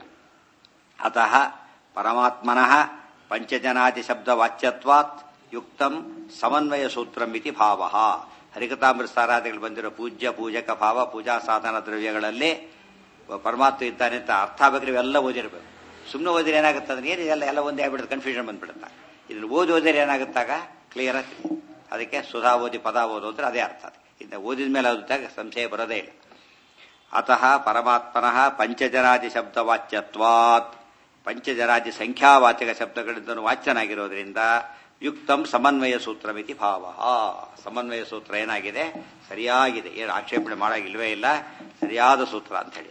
Speaker 1: ಅತಃ ಪರಮಾತ್ಮನಃ ಪಂಚಜನಾದಿ ಶಬ್ದ ವಾಚ್ಯತ್ವಾತ್ ಯುಕ್ತಂ ಸಮನ್ವಯ ಸೂತ್ರಂ ಇತಿ ಭಾವ ಹರಿಕತಾಮೃತ ಸಾರಾದಿಗಳು ಬಂದಿರೋ ಪೂಜ್ಯ ಪೂಜಕ ಭಾವ ಪೂಜಾ ಸಾಧನ ದ್ರವ್ಯಗಳಲ್ಲಿ ಪರಮಾತ್ಮ ಇದ್ದಾನೆ ಅಂತ ಅರ್ಥ ಆಗ್ಬೇಕಾದ್ರೆ ಇವೆಲ್ಲ ಓದಿರ್ಬೇಕು ಸುಮ್ಮನೆ ಓದಿದ್ರೆ ಏನಾಗುತ್ತೆ ಅಂದ್ರೆ ಏನು ಎಲ್ಲ ಎಲ್ಲ ಒಂದೇ ಆಗ್ಬಿಡುತ್ತೆ ಕನ್ಫ್ಯೂಷನ್ ಬಂದ್ಬಿಡುತ್ತೆ ಇದನ್ನು ಓದಿ ಓದಿದ್ರೆ ಏನಾಗುತ್ತಾಗ ಕ್ಲಿಯರ್ ಆಗ್ತದೆ ಅದಕ್ಕೆ ಸುಧಾ ಓದಿ ಪದ ಓದು ಅಂದ್ರೆ ಅದೇ ಅರ್ಥ ಅದು ಇನ್ನು ಓದಿದ ಮೇಲೆ ಓದಿದಾಗ ಸಂಶಯ ಬರೋದೇ ಇಲ್ಲ ಅತಃ ಪರಮಾತ್ಮನಃ ಪಂಚಜನಾದಿ ಶಬ್ದವಾಚ್ಯತ್ವಾತ್ ಪಂಚಜನಾದಿ ಸಂಖ್ಯಾವಾಚಕ ಶಬ್ದಗಳಿಂದ ವಾಚ್ಯನಾಗಿರೋದ್ರಿಂದ ಯುಕ್ತಂ ಸಮನ್ವಯ ಸೂತ್ರಮಿತಿ ಭಾವ ಸಮನ್ವಯ ಸೂತ್ರ ಏನಾಗಿದೆ ಸರಿಯಾಗಿದೆ ಏನು ಆಕ್ಷೇಪಣೆ ಮಾಡಾಗಿಲ್ವೇ ಇಲ್ಲ ಸರಿಯಾದ ಸೂತ್ರ ಅಂತ ಹೇಳಿ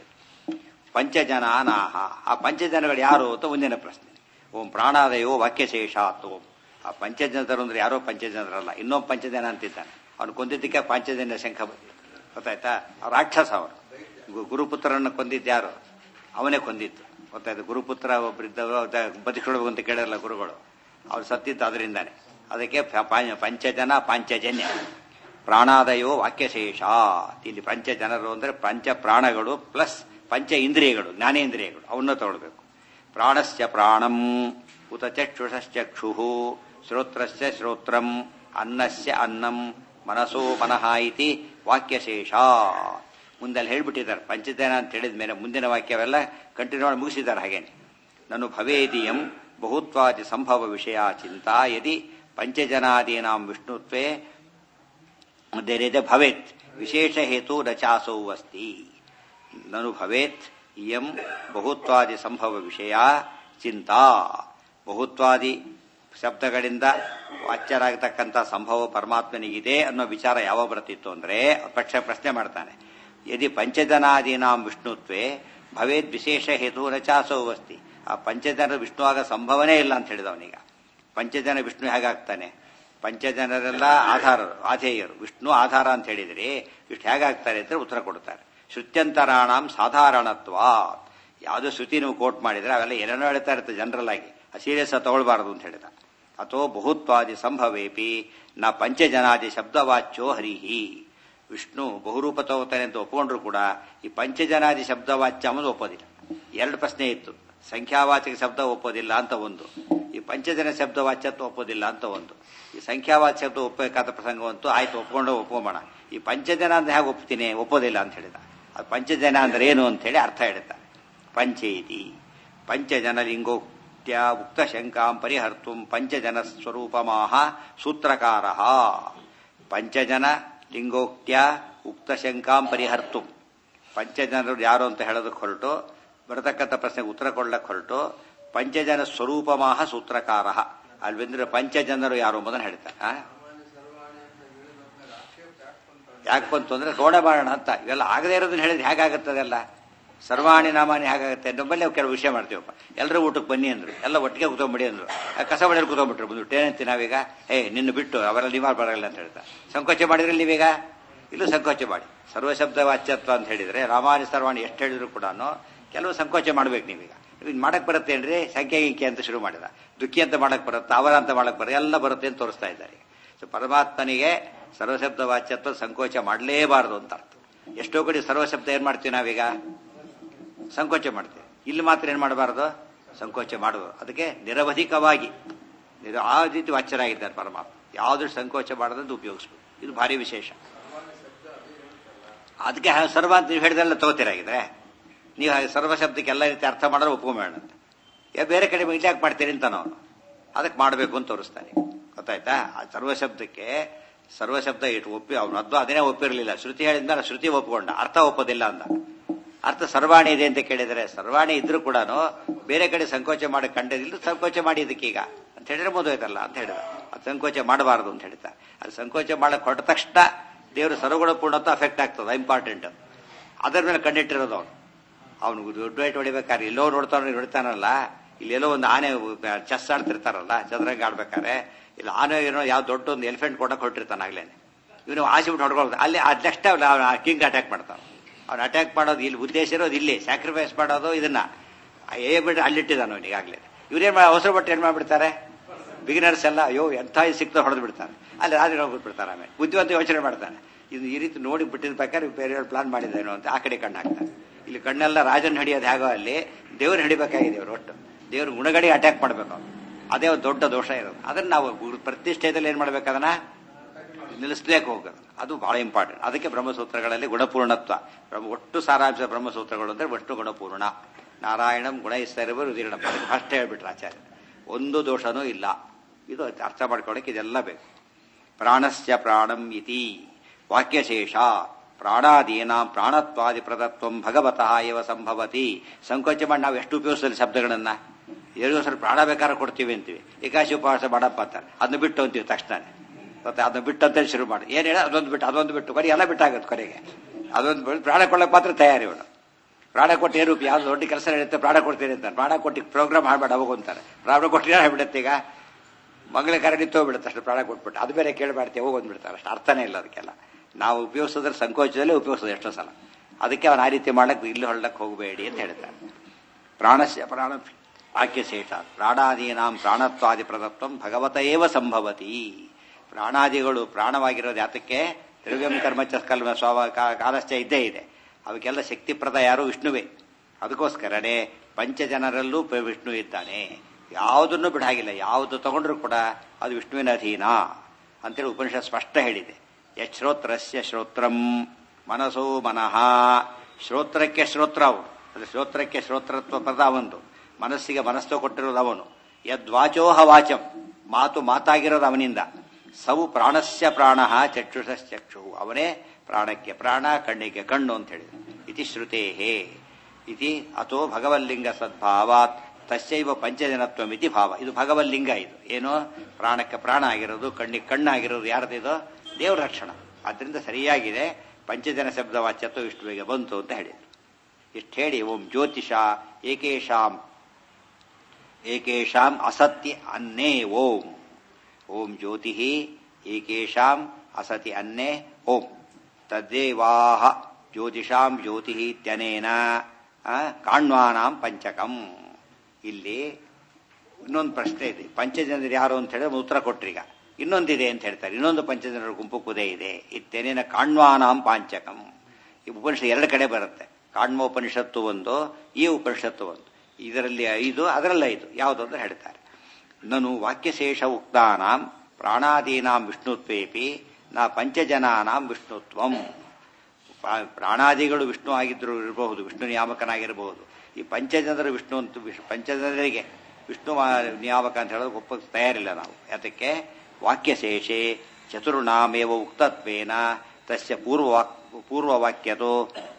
Speaker 1: ಪಂಚಜನಾನಾಹ ಆ ಪಂಚಜನಗಳು ಯಾರು ಅಂತ ಮುಂದಿನ ಪ್ರಶ್ನೆ ಓಂ ಪ್ರಾಣಾದಯೋ ವಾಕ್ಯಶೇಷಾತ್ ಓಂ ಆ ಪಂಚಜನರು ಅಂದ್ರೆ ಯಾರೋ ಪಂಚಜನರಲ್ಲ ಇನ್ನೊಬ್ಬ ಪಂಚಜನ ಅಂತಿದ್ದಾನೆ ಅವನು ಕೊಂದಿದ್ದಕ್ಕೆ ಪಂಚಜನ್ಯ ಶಂಖ ಬಂದಿದೆ ಗೊತ್ತಾಯ್ತಾ ಅವ್ರು ರಾಕ್ಷಸ ಅವರು ಗು- ಗುರುಪುತ್ರರನ್ನು ಕೊಂದಿದ್ದು ಯಾರು ಅವನೇ ಕೊಂದಿದ್ದು ಗೊತ್ತಾಯ್ತು ಗುರುಪುತ್ರ ಒಬ್ಬರಿದ್ದ ಬದುಕೊಳ್ಬೇಕು ಅಂತ ಕೇಳಿರಲ್ಲ ಗುರುಗಳು ಅವ್ರು ಸತ್ತಿದ್ದು ಅದರಿಂದಾನೆ ಅದಕ್ಕೆ ಪ- ಪಂಚ- ಪಂಚಜನ ಪಾಂಚಜನ್ಯ ಪ್ರಾಣಾದಯೋ ವಾಕ್ಯಶೇಷ ಇಲ್ಲಿ ಪಂಚ ಜನರು ಅಂದ್ರೆ ಪಂಚ ಪ್ರಾಣಗಳು ಪ್ಲಸ್ ಪಂಚ ಇಂದ್ರಿಯಗಳು ಜ್ಞಾನೇಂದ್ರಿಯಗಳು ಅವನ್ನ ತಗೊಳ್ಬೇಕು ಪ್ರಾಣಸ್ಯ ಪ್ರಾಣಂ ಉತ ಚಕ್ಷುಷಶ್ಚಕ್ಷು ಶ್ರೋತ್ರಸ್ಯ ಶ್ರೋತ್ರಂ ಅನ್ನಸ್ಯ ಅನ್ನಂ ಮನಸೋ ಮನಃ ಇತಿ ವಾಕ್ಯಶೇಷ ಮುಂದಲ್ಲಿ ಹೇಳ್ಬಿಟ್ಟಿದ್ದಾರೆ ಪಂಚಜನ ಅಂತ ಹೇಳಿದ ಮೇಲೆ ಮುಂದಿನ ವಾಕ್ಯವೆಲ್ಲ ಕಂಟಿನ್ಯೂ ಮಾಡಿ ಮುಗಿಸಿದ್ದಾರೆ ಹಾಗೇನೆ ನಾನು ಭವೇದಿಯಂ ಬಹುತ್ವಾದಿ ಸಂಭವ ವಿಷಯ ಚಿಂತಾ ಯದಿ ಪಂಚಜನಾದೀನಾಂ ವಿಷ್ಣುತ್ವೇ ದೇರಿದೆ ಭವೇತ್ ವಿಶೇಷ ಹೇತು ರಚಾಸೌ ಅಸ್ತಿ ನನು ಭವೇತ್ ಇಯಂ ಬಹುತ್ವಾದಿ ಸಂಭವ ವಿಷಯ ಚಿಂತಾ ಬಹುತ್ವಾದಿ ಶಬ್ದಗಳಿಂದ ವಾಚ್ಯರಾಗತಕ್ಕಂಥ ಸಂಭವ ಪರಮಾತ್ಮನಿಗಿದೆ ಅನ್ನೋ ವಿಚಾರ ಯಾವ ಬರ್ತಿತ್ತು ಅಂದ್ರೆ ಪಕ್ಷ ಪ್ರಶ್ನೆ ಮಾಡ್ತಾನೆ ಯದಿ ಪಂಚಜನಾದೀನಾಂ ವಿಷ್ಣುತ್ವೇ ಭವೇದ್ ವಿಶೇಷ ಹೇತು ರಚಾಸೋ ಅಸ್ತಿ ಆ ಪಂಚಜನ ವಿಷ್ಣು ಆಗ ಸಂಭವನೇ ಇಲ್ಲ ಅಂತ ಹೇಳಿದವನೀಗ ಪಂಚಜನ ವಿಷ್ಣು ಹೇಗಾಗ್ತಾನೆ ಪಂಚಜನರೆಲ್ಲ ಆಧಾರರು ಆಧೇಯರು ವಿಷ್ಣು ಆಧಾರ ಅಂತ ಹೇಳಿದ್ರೆ ಇಷ್ಟು ಹೇಗಾಗ್ತಾರೆ ಅಂತ ಉತ್ತರ ಕೊಡ್ತಾರೆ ಶ್ರುತ್ಯಂತರಾಣಂ ಸಾಧಾರಣತ್ವ ಯಾವುದೋ ಶ್ರುತಿ ನೀವು ಕೋಟ್ ಮಾಡಿದ್ರೆ ಅವೆಲ್ಲ ಏನೇನೋ ಹೇಳ್ತಾ ಇರ್ತದೆ ಜನರಲ್ ಆಗಿ ಸೀರಿಯಸ್ ತಗೊಳ್ಬಾರದು ಅಂತ ಹೇಳಿದ ಅಥೋ ಬಹುತ್ವಾದಿ ಸಂಭವೇಪಿ ನ ಪಂಚಜನಾದಿ ಶಬ್ದವಾಚ್ಯೋ ಹರಿಹಿ ವಿಷ್ಣು ಬಹುರೂಪ ತಗೋತಾನೆ ಅಂತ ಒಪ್ಕೊಂಡ್ರು ಕೂಡ ಈ ಪಂಚಜನಾದಿ ಶಬ್ದವಾಚ್ಯ ಅನ್ನೋದು ಒಪ್ಪೋದಿಲ್ಲ ಎರಡು ಪ್ರಶ್ನೆ ಇತ್ತು ಸಂಖ್ಯಾವಾಚಕ ಶಬ್ದ ಒಪ್ಪೋದಿಲ್ಲ ಅಂತ ಒಂದು ಈ ಪಂಚಜನ ಶಬ್ದವಾಚ್ಯತ್ವ ಒಪ್ಪೋದಿಲ್ಲ ಅಂತ ಒಂದು ಈ ಸಂಖ್ಯಾವಾಚ ಶಬ್ದ ಒಪ್ಪಬೇಕಾದ ಪ್ರಸಂಗವಂತೂ ಆಯ್ತು ಒಪ್ಕೊಂಡು ಒಪ್ಕೊಂಬೋಣ ಈ ಪಂಚಜನ ಅಂದ್ರೆ ಹೇಗೆ ಒಪ್ತೀನಿ ಒಪ್ಪೋದಿಲ್ಲ ಅಂತ ಹೇಳಿದ ಅದು ಪಂಚಜನ ಅಂದ್ರೆ ಏನು ಅಂತ ಹೇಳಿ ಅರ್ಥ ಹೇಳ್ತಾರೆ ಪಂಚೇತಿ ಪಂಚಜನ ಲಿಂಗೋಕ್ತ್ಯ ಉಕ್ತ ಶಂಕಾಂ ಪರಿಹರ್ತು ಪಂಚಜನ ಸ್ವರೂಪಮಾಹ ಸೂತ್ರಕಾರ ಪಂಚಜನ ಲಿಂಗೋಕ್ತ್ಯ ಉಕ್ತ ಶಂಕಾಂ ಪರಿಹರ್ತು ಪಂಚಜನರು ಯಾರು ಅಂತ ಹೇಳೋದಕ್ಕೆ ಹೊರಟು ಬರತಕ್ಕಂಥ ಪ್ರಶ್ನೆಗೆ ಉತ್ತರ ಕೊಡ್ಲಕ್ಕೆ ಹೊರಟು ಪಂಚಜನ ಸ್ವರೂಪಮಾಹ ಸೂತ್ರಕಾರ ಅಲ್ಲಿ ಬಂದ್ರೆ ಪಂಚಜನರು ಯಾರು ಎಂಬುದನ್ನು ಹೇಳ್ತಾರೆ ಆ? ಯಾಕೆ ಬಂತು ಅಂದ್ರೆ ರೋಡ ಮಾಡೋಣ ಅಂತ ಇವೆಲ್ಲ ಆಗದೇ ಇರೋದನ್ನ ಹೇಳಿದ್ರೆ ಹೇಗಾಗುತ್ತದೆಲ್ಲ ಸರ್ವಾಣಿ ನಾಮಾನಿ ಹೇಗಾಗುತ್ತೆ ನಮ್ಮಲ್ಲಿ ನಾವು ಕೆಲವು ವಿಷಯ ಮಾಡ್ತೀವಪ್ಪ ಎಲ್ಲರೂ ಊಟಕ್ಕೆ ಬನ್ನಿ ಅಂದ್ರು ಎಲ್ಲ ಒಟ್ಟಿಗೆ ಕೂತ್ಕೊಂಡ್ಬಿಡಿ ಅಂದ್ರು ಆ ಕಸ ಬಡಿಯಲ್ಲಿ ಕೂತ್ಕೊಂಡ್ಬಿಟ್ರು ಬಂದು ಏನಂತ ನಾವೀಗ ಏ ನಿನ್ನ ಬಿಟ್ಟು ಅವರೆಲ್ಲ ನೀವ್ ಬರಲ್ಲ ಅಂತ ಹೇಳ್ತಾರೆ ಸಂಕೋಚ ಮಾಡಿದ್ರೆ ನೀವೀಗ ಇಲ್ಲೂ ಸಂಕೋಚ ಮಾಡಿ ಸರ್ವಶಬ್ದ ವಾಚ್ಯತ್ವ ಅಂತ ಹೇಳಿದ್ರೆ ರಾಮಾನಿ ಸರ್ವಾಣಿ ಎಷ್ಟು ಹೇಳಿದ್ರು ಕೂಡ ಕೆಲವು ಸಂಕೋಚ ಮಾಡ್ಬೇಕು ನೀವೀಗ ಇದು ಮಾಡಕ್ ಬರುತ್ತೆ ಏನ್ರಿ ಸಂಖ್ಯೆ ಗಿಂಖ್ಯೆ ಅಂತ ಶುರು ಮಾಡಿದ ದುಃಖಿ ಅಂತ ಮಾಡಕ್ ಬರುತ್ತೆ ಅವರ ಅಂತ ಮಾಡಕ್ ಬರುತ್ತೆ ಎಲ್ಲ ಬರುತ್ತೆ ಅಂತ ತೋರಿಸ್ತಾ ಇದ್ದಾರೆ ಸೊ ಪರಮಾತ್ಮನಿಗೆ ಸರ್ವಶಬ್ದ ವಾಚ್ಯತ್ವ ಸಂಕೋಚ ಮಾಡಲೇಬಾರದು ಅಂತ ಅರ್ಥ ಎಷ್ಟೋ ಕಡೆ ಸರ್ವಶಬ್ದ ಏನ್ ಮಾಡ್ತೀವಿ ನಾವೀಗ ಸಂಕೋಚ ಮಾಡ್ತೇವೆ ಇಲ್ಲಿ ಮಾತ್ರ ಏನ್ ಮಾಡಬಾರದು ಸಂಕೋಚ ಮಾಡುವುದು ಅದಕ್ಕೆ ನಿರವಧಿಕವಾಗಿ ನಿರ- ಆ ರೀತಿ ವಾಚ್ಯರಾಗಿದ್ದಾರೆ ಪರಮಾತ್ಮ ಯಾವ್ದು ಸಂಕೋಚ ಮಾಡದಂತ ಉಪಯೋಗಿಸ್ಬೇಕು ಇದು ಭಾರಿ ವಿಶೇಷ ಅದಕ್ಕೆ ಹ- ಸರ್ವ ಅಂತ ನೀವು ಹೇಳಿದೆಲ್ಲ ತಗೋತೀರಾಗಿದ್ರೆ ನೀವು ಹಾಗೆ ಸರ್ವ ಶಬ್ದಕ್ಕೆ ಎಲ್ಲ ರೀತಿ ಅರ್ಥ ಮಾಡಿದ್ರೆ ಒಪ್ಕೊಂಬೇಡ ಅಂತ ಯಾ ಬೇರೆ ಕಡೆ ಇಲ್ಲಿ ಯಾಕೆ ಮಾಡ್ತೀರಿ ಅಂತ ನಾವು ಅದಕ್ಕೆ ಮಾಡಬೇಕು ಅಂತ ತೋರಿಸ್ತಾನೆ ಗೊತ್ತಾಯ್ತಾ ಆ ಸರ್ವ ಶಬ್ದಕ್ಕೆ ಸರ್ವ ಶಬ್ದ ಇಟ್ಟು ಒಪ್ಪಿ ಅವನು ಅದು ಅದನ್ನೇ ಒಪ್ಪಿರಲಿಲ್ಲ ಶ್ರುತಿ ಹೇಳಿದ್ಮೇಲೆ ಶ್ರುತಿ ಒಪ್ಕೊಂಡ ಅರ್ಥ ಒಪ್ಪೋದಿಲ್ಲ ಅಂದ ಅರ್ಥ ಸರ್ವಾಣಿ ಇದೆ ಅಂತ ಕೇಳಿದರೆ ಸರ್ವಾಣಿ ಇದ್ರೂ ಕೂಡ ಬೇರೆ ಕಡೆ ಸಂಕೋಚ ಮಾಡಿ ಕಂಡದಿಲ್ಲ ಸಂಕೋಚ ಮಾಡಿ ಇದಕ್ಕೀಗ ಅಂತ ಹೇಳಿದ್ರೆ ಮುದೋಯ್ತಲ್ಲ ಅಂತ ಹೇಳಿದ ಅದು ಸಂಕೋಚ ಮಾಡಬಾರದು ಅಂತ ಹೇಳ್ತಾ ಅದು ಸಂಕೋಚ ಮಾಡಕ್ ಹೊರಟ ತಕ್ಷಣ ದೇವರು ಸರ್ವಗುಣ ಪೂರ್ಣತ್ವ ಅಫೆಕ್ಟ್ ಆಗ್ತದೆ ಇಂಪಾರ್ಟೆಂಟ್ ಅದರ ಮೇಲೆ ಕಂಡಿಟ್ಟಿರೋದು ಅವನು ಅವನು ದೊಡ್ಡ ವೈಟ್ ಹೊಡಿಬೇಕಾದ್ರೆ ಎಲ್ಲೋ ನೋಡ್ತಾನೆ ನೋಡ್ತಾನಲ್ಲ ಇಲ್ಲೆಲ್ಲೋ ಒಂದು ಆನೆ ಚೆಸ್ ಆಡ್ತಿರ್ತಾರಲ್ಲ ಚದುರಂಗ ಆಡ್ಬೇಕಾದ್ರೆ ಇಲ್ಲಿ ಆನೆ ಏನೋ ಯಾವ ದೊಡ್ಡ ಒಂದು ಎಲಿಫೆಂಟ್ ಕೊಡಕ್ ಹೊರಟಿರ್ತಾನೆ ಆಗ್ಲೇನೆ ಇವನು ಆಸೆ ಬಿಟ್ಟು ಹೊಡ್ಕೊಳ್ತಾನೆ ಅಲ್ಲಿ ಅದ್ ನೆಕ್ಸ್ಟ್ ಕಿಂಗ್ ಅಟ್ಯಾಕ್ ಮಾಡ್ತಾನೆ ಅವ್ನು ಅಟ್ಯಾಕ್ ಮಾಡೋದು ಇಲ್ಲಿ ಉದ್ದೇಶ ಇರೋದು ಇಲ್ಲಿ ಸ್ಯಾಕ್ರಿಫೈಸ್ ಮಾಡೋದು ಇದನ್ನ ಏ ಬಿಟ್ಟು ಅಲ್ಲಿಟ್ಟಿದ್ದಾನೆ ಅವನು ಈಗಾಗಲೇ ಇವ್ರೇನ್ ಮಾಡಿ ಅವಸರ ಪಟ್ಟು ಏನ್ ಮಾಡ್ಬಿಡ್ತಾರೆ ಬಿಗಿನರ್ಸ್ ಎಲ್ಲ ಅಯ್ಯೋ ಎಂಥ ಸಿಕ್ತ ಹೊಡೆದು ಬಿಡ್ತಾನೆ ಅಲ್ಲಿ ರಾತ್ರಿ ಹೋಗ್ಬಿಟ್ಬಿಡ್ತಾನೆ ಆಮೇಲೆ ಬುದ್ಧಿವಂತ ಯೋಚನೆ ಮಾಡ್ತಾನೆ ಇದು ಈ ರೀತಿ ನೋಡಿ ಬಿಟ್ಟಿದ ಬೇಕಾದ್ರೆ ಬೇರೆ ಪ್ಲಾನ್ ಮಾಡಿದ್ದೇನೋ ಅಂತ ಆ ಕಡೆ ಕಣ್ಣು ಹಾಕ್ತಾನೆ ಇಲ್ಲಿ ಕಣ್ಣೆಲ್ಲ ರಾಜನ್ ಹಿಡಿಯೋದು ಹೇಗೋ ಅಲ್ಲಿ ದೇವ್ರು ಹಿಡಿಬೇಕಾಗಿದೆ ಇವರು ಒಟ್ಟು ದೇವ್ರ ಗುಣಗಡೆ ಅಟ್ಯಾಕ್ ಮಾಡ್ಬೇಕು ಅವ್ನು. ಅದೇ ಒಂದು ದೊಡ್ಡ ದೋಷ ಇರೋದು ಅದನ್ನ ನಾವು ಗುರು- ಪ್ರತಿಷ್ಠೆಯಲ್ಲಿ ಏನ್ ಮಾಡ್ಬೇಕು ಅದನ್ನ ನಿಲ್ಲಿಸ್ಲೇಕ್ ಹೋಗೋದು ಅದು ಬಹಳ ಇಂಪಾರ್ಟೆಂಟ್ ಅದಕ್ಕೆ ಬ್ರಹ್ಮಸೂತ್ರಗಳಲ್ಲಿ ಗುಣಪೂರ್ಣತ್ವ ಬ್ರಹ್ಮ ಒಟ್ಟು ಸಾರಾಂಶ ಬ್ರಹ್ಮಸೂತ್ರಗಳು ಅಂದ್ರೆ ಒಟ್ಟು ಗುಣಪೂರ್ಣ ನಾರಾಯಣಂ ಗುಣ ಇಸ್ತರಿವರು ಉದೀರ್ಣ ಅದಕ್ಕೆ ಫಸ್ಟ್ ಹೇಳ್ಬಿಟ್ರು ಆಚಾರ್ಯ ಒಂದು ದೋಷನೂ ಇಲ್ಲ ಇದು ಅರ್ಥ ಮಾಡ್ಕೊಳಕ್ಕೆ ಇದೆಲ್ಲ ಬೇಕು ಪ್ರಾಣಸ್ಯ ಪ್ರಾಣಂ ಇತಿ ವಾಕ್ಯಶೇಷ ಪ್ರಾಣಾದೀನಾಂ ಪ್ರಾಣತ್ವಾದಿ ಪ್ರದತ್ವಂ ಭಗವತಃ ಇವ ಸಂಭವತಿ ಸಂಕೋಚ ಮಾಡಿ ನಾವು ಎಷ್ಟು ಉಪಯೋಗಿಸಲಿ ಶಬ್ದಗಳನ್ನ ಎರಡು ಸಲ ಪ್ರಾಣ ಬೇಕಾದ್ರೆ ಕೊಡ್ತೀವಿ ಅಂತೀವಿ ಏಕಾಶಿ ಉಪವಾಸ ಮಾಡಪ್ಪ ಅಂತಾರೆ ಅದನ್ನ ಬಿಟ್ಟು ಅಂತೀವಿ ತಕ್ಷಣ ಮತ್ತೆ ಅದನ್ನ ಬಿಟ್ಟು ಅಂತ ಶುರು ಮಾಡಿ ಏನ್ ಹೇಳ ಅದೊಂದು ಬಿಟ್ಟು ಅದೊಂದು ಬಿಟ್ಟು ಕೊನೆ ಎಲ್ಲ ಬಿಟ್ಟಾಗತ್ತೆ ಕೊನೆಗೆ ಅದೊಂದು ಬಿಟ್ಟು ಪ್ರಾಣ ಕೊಡಕ್ಕೆ ಮಾತ್ರ ತಯಾರಿ ಇವನು ಪ್ರಾಣ ಕೊಟ್ಟು ಏನು ಯಾವ್ದು ದೊಡ್ಡ ಕೆಲಸ ನಡೆಯುತ್ತೆ ಪ್ರಾಣ ಕೊಡ್ತೀನಿ ಅಂತಾರೆ ಪ್ರಾಣ ಕೊಟ್ಟು ಪ್ರೋಗ್ರಾಮ್ ಹಾಡ್ಬೇಡ ಅವಾಗ ಅಂತಾರೆ ಪ್ರಾಣ ಕೊಟ್ಟಿರೋ ಹೇಳ್ಬಿಡುತ್ತೆ ಈಗ ಮಂಗಳ ಕಾರ್ಯ ನಿಂತು ಹೋಗ್ಬಿಡುತ್ತೆ ಅಷ್ಟು ಪ್ರಾಣ ಕೊಟ್ಬಿಟ್ಟು ಅದು ಬೇರೆ ಕೇಳಬಾರ್ತೆ ಹೋಗಿ ಬಂದ್ಬಿಡ್ತಾರೆ ಅಷ್ಟು ಅರ್ಥನೇ ಇಲ್ಲ ಅದಕ್ಕೆಲ್ಲ ನಾವು ಉಪಯೋಗಿಸೋದ್ರ ಸಂಕೋಚದಲ್ಲೇ ಉಪಯೋಗಿಸೋದು ಎಷ್ಟೋ ಸಲ ಅದಕ್ಕೆ ಅವನು ಆ ರೀತಿ ಮಾಡಕ್ಕೆ ಇಲ್ಲಿ ಹೊಳ್ಳಕ್ಕೆ ಹೋಗಬೇಡಿ ಅಂತ ಹೇಳ್ತಾರೆ ಪ್ರಾಣಸ್ಯ ಪ್ರಾಣ ವಾಕ್ಯಶೇಷ ಪ್ರಾಣಾದೀನಾಂ ಪ್ರಾಣತ್ವಾದಿ ಪ್ರದತ್ವಂ ಭಗವತ ಏವ ಸಂಭವತಿ ಪ್ರಾಣಾದಿಗಳು ಪ್ರಾಣವಾಗಿರೋದು ಯಾತಕ್ಕೆ ದ್ರವ್ಯಂ ಕರ್ಮಚ ಕಲ್ಮ ಸ್ವಾವ ಕಾ- ಕಾಲಶ್ಚ ಇದ್ದೇ ಇದೆ ಅವಕ್ಕೆಲ್ಲ ಶಕ್ತಿಪ್ರದ ಯಾರು ವಿಷ್ಣುವೇ ಅದಕ್ಕೋಸ್ಕರನೇ ಪಂಚಜನರಲ್ಲೂ ಪ- ವಿಷ್ಣು ಇದ್ದಾನೆ ಯಾವುದನ್ನು ಬಿಡಾಗಿಲ್ಲ ಯಾವುದು ತಗೊಂಡ್ರು ಕೂಡ ಅದು ವಿಷ್ಣುವಿನ ಅಧೀನ ಅಂತೇಳಿ ಉಪನಿಷತ್ ಸ್ಪಷ್ಟ ಹೇಳಿದೆ ಯಶ್ರೋತ್ರಸ್ಯ ಶ್ರೋತ್ರಂ ಮನಸೋ ಮನಃ ಶ್ರೋತ್ರಕ್ಕೆ ಶ್ರೋತ್ರ ಅವನು ಅದು ಶ್ರೋತ್ರಕ್ಕೆ ಶ್ರೋತ್ರತ್ವ ಪದ ಅವನು ಮನಸ್ಸಿಗೆ ಮನಸ್ಸು ಕೊಟ್ಟಿರೋದು ಅವನು ಯದ್ವಾಚೋಹ ವಾಚಂ ಮಾತು ಮಾತಾಗಿರೋದು ಅವನಿಂದ ಸವು ಪ್ರಾಣಸ್ಯ ಪ್ರಾಣ ಚಕ್ಷುಷಶ್ಚಕ್ಷು ಅವನೇ ಪ್ರಾಣಕ್ಕೆ ಪ್ರಾಣ ಕಣ್ಣಿಗೆ ಕಣ್ಣು ಅಂತ ಹೇಳಿದ ಇತಿ ಶ್ರುತೇಹೇ ಇತಿ ಅಥೋ ಭಗವಲ್ಲಿಂಗ ಸದ್ಭಾವಾತ್ ತಸ್ಯೈವ ಪಂಚಜನತ್ವ ಮಿತಿ ಭಾವ ಇದು ಭಗವಲ್ಲಿಂಗ ಇದು ಏನು ಪ್ರಾಣಕ್ಕೆ ಪ್ರಾಣ ಆಗಿರೋದು ಕಣ್ಣಿಗೆ ಕಣ್ಣಾಗಿರೋದು ಯಾರ್ದಿದು ದೇವ್ರ ರಕ್ಷಣ ಆದ್ರಿಂದ ಸರಿಯಾಗಿದೆ ಪಂಚಜನ ಶಬ್ದ ವಾಚ್ಯತ್ವ ವಿಷ್ಣುವಿಗೆ ಬಂತು ಅಂತ ಹೇಳಿದ್ರು ಇಷ್ಟು ಹೇಳಿ ಓಂ ಜ್ಯೋತಿಷ ಏಕೇಶಾಂ ಏಕೇಶಾಂ ಅಸತ್ಯ ಅನ್ನೇ ಓಂ ಓಂ ಜ್ಯೋತಿ ಏಕೇಶಾಂ ಅಸತಿ ಅನ್ನೇ ಓಂ ತದ್ದೇವಾಹ ಜ್ಯೋತಿಷಾಂ ಜ್ಯೋತಿ ಇತ್ಯನೇನ ಆ, ಕಾಣ್ವಾನಾಂ ಪಂಚಕಂ ಇಲ್ಲಿ ಇನ್ನೊಂದು ಪ್ರಶ್ನೆ ಇದೆ ಪಂಚಜನರು ಯಾರು ಅಂತ ಹೇಳಿದ್ರೆ ಉತ್ತರ ಕೊಟ್ರೀಗ ಇನ್ನೊಂದಿದೆ ಅಂತ ಹೇಳ್ತಾರೆ ಇನ್ನೊಂದು ಪಂಚಜನರ ಗುಂಪು ಕುದೇ ಇದೆ ಇತ್ಯನೇನ ಕಾಣ್ವಾನಾಂ ಪಾಂಚಕಂ ಈ ಉಪನಿಷತ್ ಎರಡು ಕಡೆ ಬರುತ್ತೆ ಕಾಣ್ಮೋಪನಿಷತ್ತು ಒಂದು ಈ ಉಪನಿಷತ್ತು ಒಂದು ಇದರಲ್ಲಿ ಐದು ಅದರಲ್ಲಿ ಐದು ಯಾವುದು ಅಂತ ಹೇಳ್ತಾರೆ ನನು ವಾಕ್ಯಶೇಷ ಉಕ್ತಾನಾಂ ಪ್ರಾಣಾದೀನಾಂ ವಿಷ್ಣುತ್ವೇಪಿ ನಾ ಪಂಚಜನಾನಾಂ ವಿಷ್ಣುತ್ವಂ ಪಾ- ಪ್ರಾಣಾದಿಗಳು ವಿಷ್ಣು ಆಗಿದ್ರು ಇರಬಹುದು ವಿಷ್ಣು ನಿಯಾಮಕನಾಗಿರಬಹುದು ಈ ಪಂಚಜನರು ವಿಷ್ಣು ಅಂತ ವಿಶ್- ಪಂಚಜನರಿಗೆ ವಿಷ್ಣು ಮಾ- ನಿಯಾಮಕ ಅಂತ ಹೇಳೋದು ಒಪ್ಪ ತಯಾರಿಲ್ಲ ನಾವು ಯಾತಕ್ಕೆ ವಾಕ್ಯಶೇಷೆ ಚತುರ್ಣಾಮೇವ ಉಕ್ತತ್ವೇನ ತಸ್ಯ ಪೂರ್ವವಾಕ್ ಪೂರ್ವವಾಕ್ಯತೋ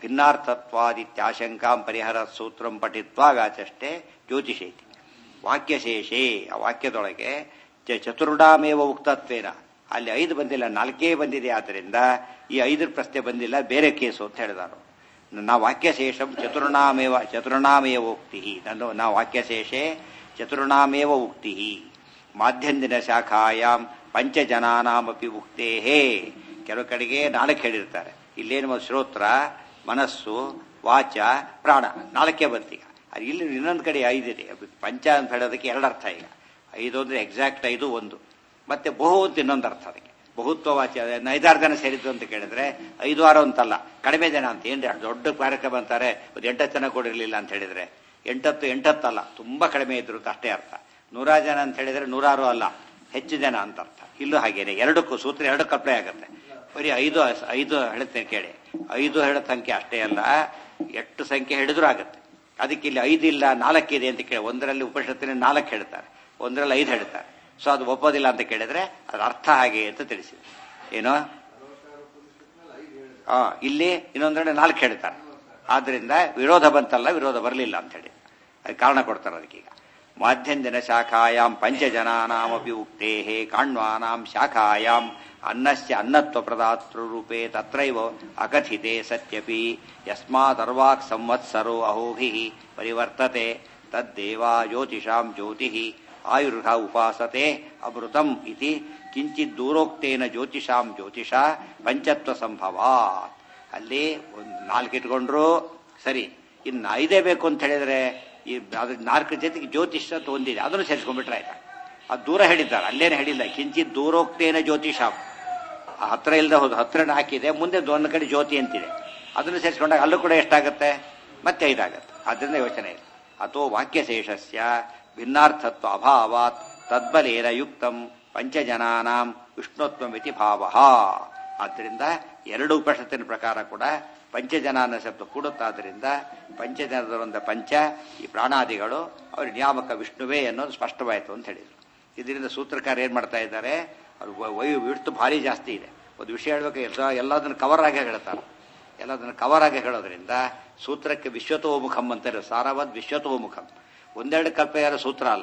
Speaker 1: ಭಿನ್ನಾರ್ಥತ್ವಾದಿತ್ಯಾಶಂಕಾಂ ಪರಿಹರ ಸೂತ್ರಂ ಪಠಿತ್ವಾ ವ್ಯಾಚಷ್ಟೇ ಜ್ಯೋತಿಷೇತಿ ವಾಕ್ಯಶೇಷೆ ಆ ವಾಕ್ಯದೊಳಗೆ ಚ- ಚತುರ್ಣಾಮೇವ ಉಕ್ತತ್ವೇನ ಅಲ್ಲಿ ಐದು ಬಂದಿಲ್ಲ ನಾಲ್ಕೇ ಬಂದಿದೆ ಆದ್ದರಿಂದ ಈ ಐದರ ಪ್ರಶ್ನೆ ಬಂದಿಲ್ಲ ಬೇರೆ ಕೇಸು ಅಂತ ಹೇಳಿದಾರು ನಾ ವಾಕ್ಯಶೇಷಂ ಚತುರ್ಣಾಮೇವ ಚತುರ್ಣಾಮೇವ ಉಕ್ತಿ ನನ್ನ ನಾ ವಾಕ್ಯಶೇಷೆ ಚತುರ್ಣಾಮೇವ ಉಕ್ತಿ ಮಾಧ್ಯಂದಿನ ಶಾಖಾಯಾಮ್ ಪಂಚಜನಾನಾಮಪಿ ಉಕ್ತೇಹೇ ಕೆಲವು ಕಡೆಗೆ ನಾಲ್ಕು ಹೇಳಿರ್ತಾರೆ ಇಲ್ಲೇನು ಒಂದು ಶ್ರೋತ್ರ ಮನಸ್ಸು ವಾಚ ಪ್ರಾಣ ನಾಲ್ಕೇ ಬಂತೀಗ ಅದು ಇಲ್ಲಿ ಇನ್ನೊಂದು ಕಡೆ ಐದಿದೆ ಅದು ಪಂಚ ಅಂತ ಹೇಳೋದಕ್ಕೆ ಎರಡು ಅರ್ಥ ಈಗ ಐದು ಅಂದ್ರೆ ಎಕ್ಸಾಕ್ಟ್ ಐದು ಒಂದು ಮತ್ತೆ ಬಹು ಅಂತ ಇನ್ನೊಂದು ಅರ್ಥ ಅದಕ್ಕೆ ಬಹುತ್ವ ವಾಚ್ಯ ಅದನ್ನ ಐದಾರು ಜನ ಸೇರಿದ್ದು ಅಂತ ಕೇಳಿದ್ರೆ ಐದು ಆರು ಅಂತಲ್ಲ ಕಡಿಮೆ ಜನ ಅಂತ ಏನ್ ದೊಡ್ಡ ಕಾರ್ಯಕ್ರಮ ಅಂತಾರೆ ಒಂದು ಎಂಟತ್ತು ಜನ ಕೊಡಿರ್ಲಿಲ್ಲ ಅಂತ ಹೇಳಿದ್ರೆ ಎಂಟತ್ತು ಎಂಟತ್ತಲ್ಲ ತುಂಬಾ ಕಡಿಮೆ ಇದ್ರು ಅಂತ ಅಷ್ಟೇ ಅರ್ಥ ನೂರಾರು ಜನ ಅಂತ ಹೇಳಿದ್ರೆ ನೂರಾರು ಅಲ್ಲ ಹೆಚ್ಚು ಜನ ಅಂತ ಅರ್ಥ ಇಲ್ಲೂ ಹಾಗೇನೆ ಎರಡಕ್ಕೂ ಸೂತ್ರ ಎರಡಕ್ಕೂ ಅಪ್ಲೈ ಆಗುತ್ತೆ ಬರೀ ಐದು ಐದು ಹೇಳ್ತೇನೆ ಕೇಳಿ ಐದು ಹೇಳೋ ಸಂಖ್ಯೆ ಅಷ್ಟೇ ಅಲ್ಲ ಎಷ್ಟು ಸಂಖ್ಯೆ ಹೇಳಿದ್ರು ಆಗುತ್ತೆ ಅದಕ್ಕೆ ಇಲ್ಲಿ ಐದು ಇಲ್ಲ ನಾಲ್ಕಿದೆ ಅಂತ ಕೇಳಿ ಒಂದರಲ್ಲಿ ಉಪನಿಷತ್ತಿನ ನಾಲ್ಕು ಹೇಳ್ತಾರೆ ಒಂದರಲ್ಲಿ ಐದು ಹೇಳ್ತಾರೆ ಸೊ ಅದು ಒಪ್ಪೋದಿಲ್ಲ ಅಂತ ಕೇಳಿದ್ರೆ ಅದ್ರ ಅರ್ಥ ಹಾಗೆ ಅಂತ ತಿಳಿಸಿದೆ ಏನು ಆ ಇಲ್ಲಿ ಇನ್ನೊಂದೆರಡು ನಾಲ್ಕು ಹೇಳ್ತಾರೆ ಆದ್ರಿಂದ ವಿರೋಧ ಬಂತಲ್ಲ ವಿರೋಧ ಬರಲಿಲ್ಲ ಅಂತ ಹೇಳಿ ಅದಕ್ಕೆ ಕಾರಣ ಕೊಡ್ತಾರೆ ಅದಕ್ಕೀಗ ಮಾಧ್ಯಂದಿನ ಶಾಖಾಯಾಂ ಪಂಚಜನಾನಾಮಪಿ ಉಕ್ತೇ ಕಾಣ್ವಾನಾಂ ಶಾಖಾಯಾಂ ಅನ್ನಸ್ಯ ಅನ್ನತ್ವ ಪ್ರದಾತೃರೂಪೇ ತತ್ರೈವ ಅಕಥಿತೆ ಸತ್ಯಪಿ ಯಸ್ಮಾದರ್ವಾಕ್ ಸಂವತ್ಸರೋ ಅಹೋಭಿ ಪರಿವರ್ತತೆ ತದ್ದೇವಾ ಜ್ಯೋತಿಷಾಂ ಜ್ಯೋತಿ ಆಯುರ್ಹ ಉಪಾಸತೆ ಅಮೃತಂ ಇತಿ ಕಿಂಚಿತ್ ದೂರೋಕ್ತೇನ ಜ್ಯೋತಿಷಾಂ ಜ್ಯೋತಿಷ ಪಂಚತ್ವ ಸಂಭವಾತ್ ಅಲ್ಲಿ ಒಂದು ನಾಲ್ಕು ಇಟ್ಕೊಂಡ್ರು ಸರಿ ಇನ್ನು ಐದೇ ಬೇಕು ಅಂತ ಹೇಳಿದ್ರೆ ಈ ಅದ್ರ ನಾಲ್ಕು ಜೊತೆಗೆ ಜ್ಯೋತಿಷ ಅಂತ ಒಂದಿದೆ ಅದನ್ನು ಸೇರಿಸ್ಕೊಂಡ್ಬಿಟ್ರೆ ಆಯ್ತಾ ಅದು ದೂರ ಹೇಳಿದ್ದಾರೆ ಅಲ್ಲೇನು ಹೇಳಿಲ್ಲ ಕಿಂಚಿತ್ ದೂರೋಕ್ತೇನ ಜ್ಯೋತಿಷಾಂ ಆ ಹತ್ರ ಇಲ್ಲದೆ ಹೋದು ಹತ್ರನ ಹಾಕಿದೆ ಮುಂದೆ ಒಂದು ಕಡೆ ಜ್ಯೋತಿ ಅಂತಿದೆ ಅದನ್ನು ಸೇರಿಸ್ಕೊಂಡಾಗ ಅಲ್ಲೂ ಕೂಡ ಎಷ್ಟಾಗುತ್ತೆ ಮತ್ತೆ ಐದಾಗತ್ತೆ ಅದರಿಂದ ಯೋಚನೆ ಇಲ್ಲ ಅಥೋ ವಾಕ್ಯಶೇಷಸ್ಯ ಭಿನ್ನಾರ್ಥತ್ವ ಅಭಾವಾತ್ ತದ್ಬಲೇನ ಯುಕ್ತಂ ಪಂಚಜನಾನಾಂ ವಿಷ್ಣುತ್ವಮಿತಿ ಭಾವ ಆದ್ದರಿಂದ ಎರಡು ಉಪನಿಷತ್ತಿನ ಪ್ರಕಾರ ಕೂಡ ಪಂಚಜನಾನ ಶಬ್ದ ಕೂಡುತ್ತಾದ್ರಿಂದ ಪಂಚಜನದೊಂದ ಪಂಚ ಈ ಪ್ರಾಣಾದಿಗಳು ಅವ್ರ ನಿಯಾಮಕ ವಿಷ್ಣುವೇ ಅನ್ನೋದು ಸ್ಪಷ್ಟವಾಯಿತು ಅಂತ ಹೇಳಿದರು ಇದರಿಂದ ಸೂತ್ರಕಾರ ಏನ್ ಮಾಡ್ತಾ ಇದ್ದಾರೆ ಅವ್ರು ವೈ ವಿಡ್ತು ಭಾರಿ ಜಾಸ್ತಿ ಇದೆ ಒಂದು ವಿಷಯ ಹೇಳ್ಬೇಕು ಎಲ್ಲ ಎಲ್ಲದನ್ನು ಕವರ್ ಆಗಿ ಹೇಳ್ತಾರೆ ಎಲ್ಲದನ್ನು ಕವರ್ ಆಗಿ ಹೇಳೋದ್ರಿಂದ ಸೂತ್ರಕ್ಕೆ ವಿಶ್ವತೋಮುಖಂ ಅಂತಾರೆ ಸಾರವದ್ ವಿಶ್ವತೋಮುಖಂ ಒಂದೆರಡು ಕಲ್ಪೆಯಾರ ಸೂತ್ರ ಅಲ್ಲ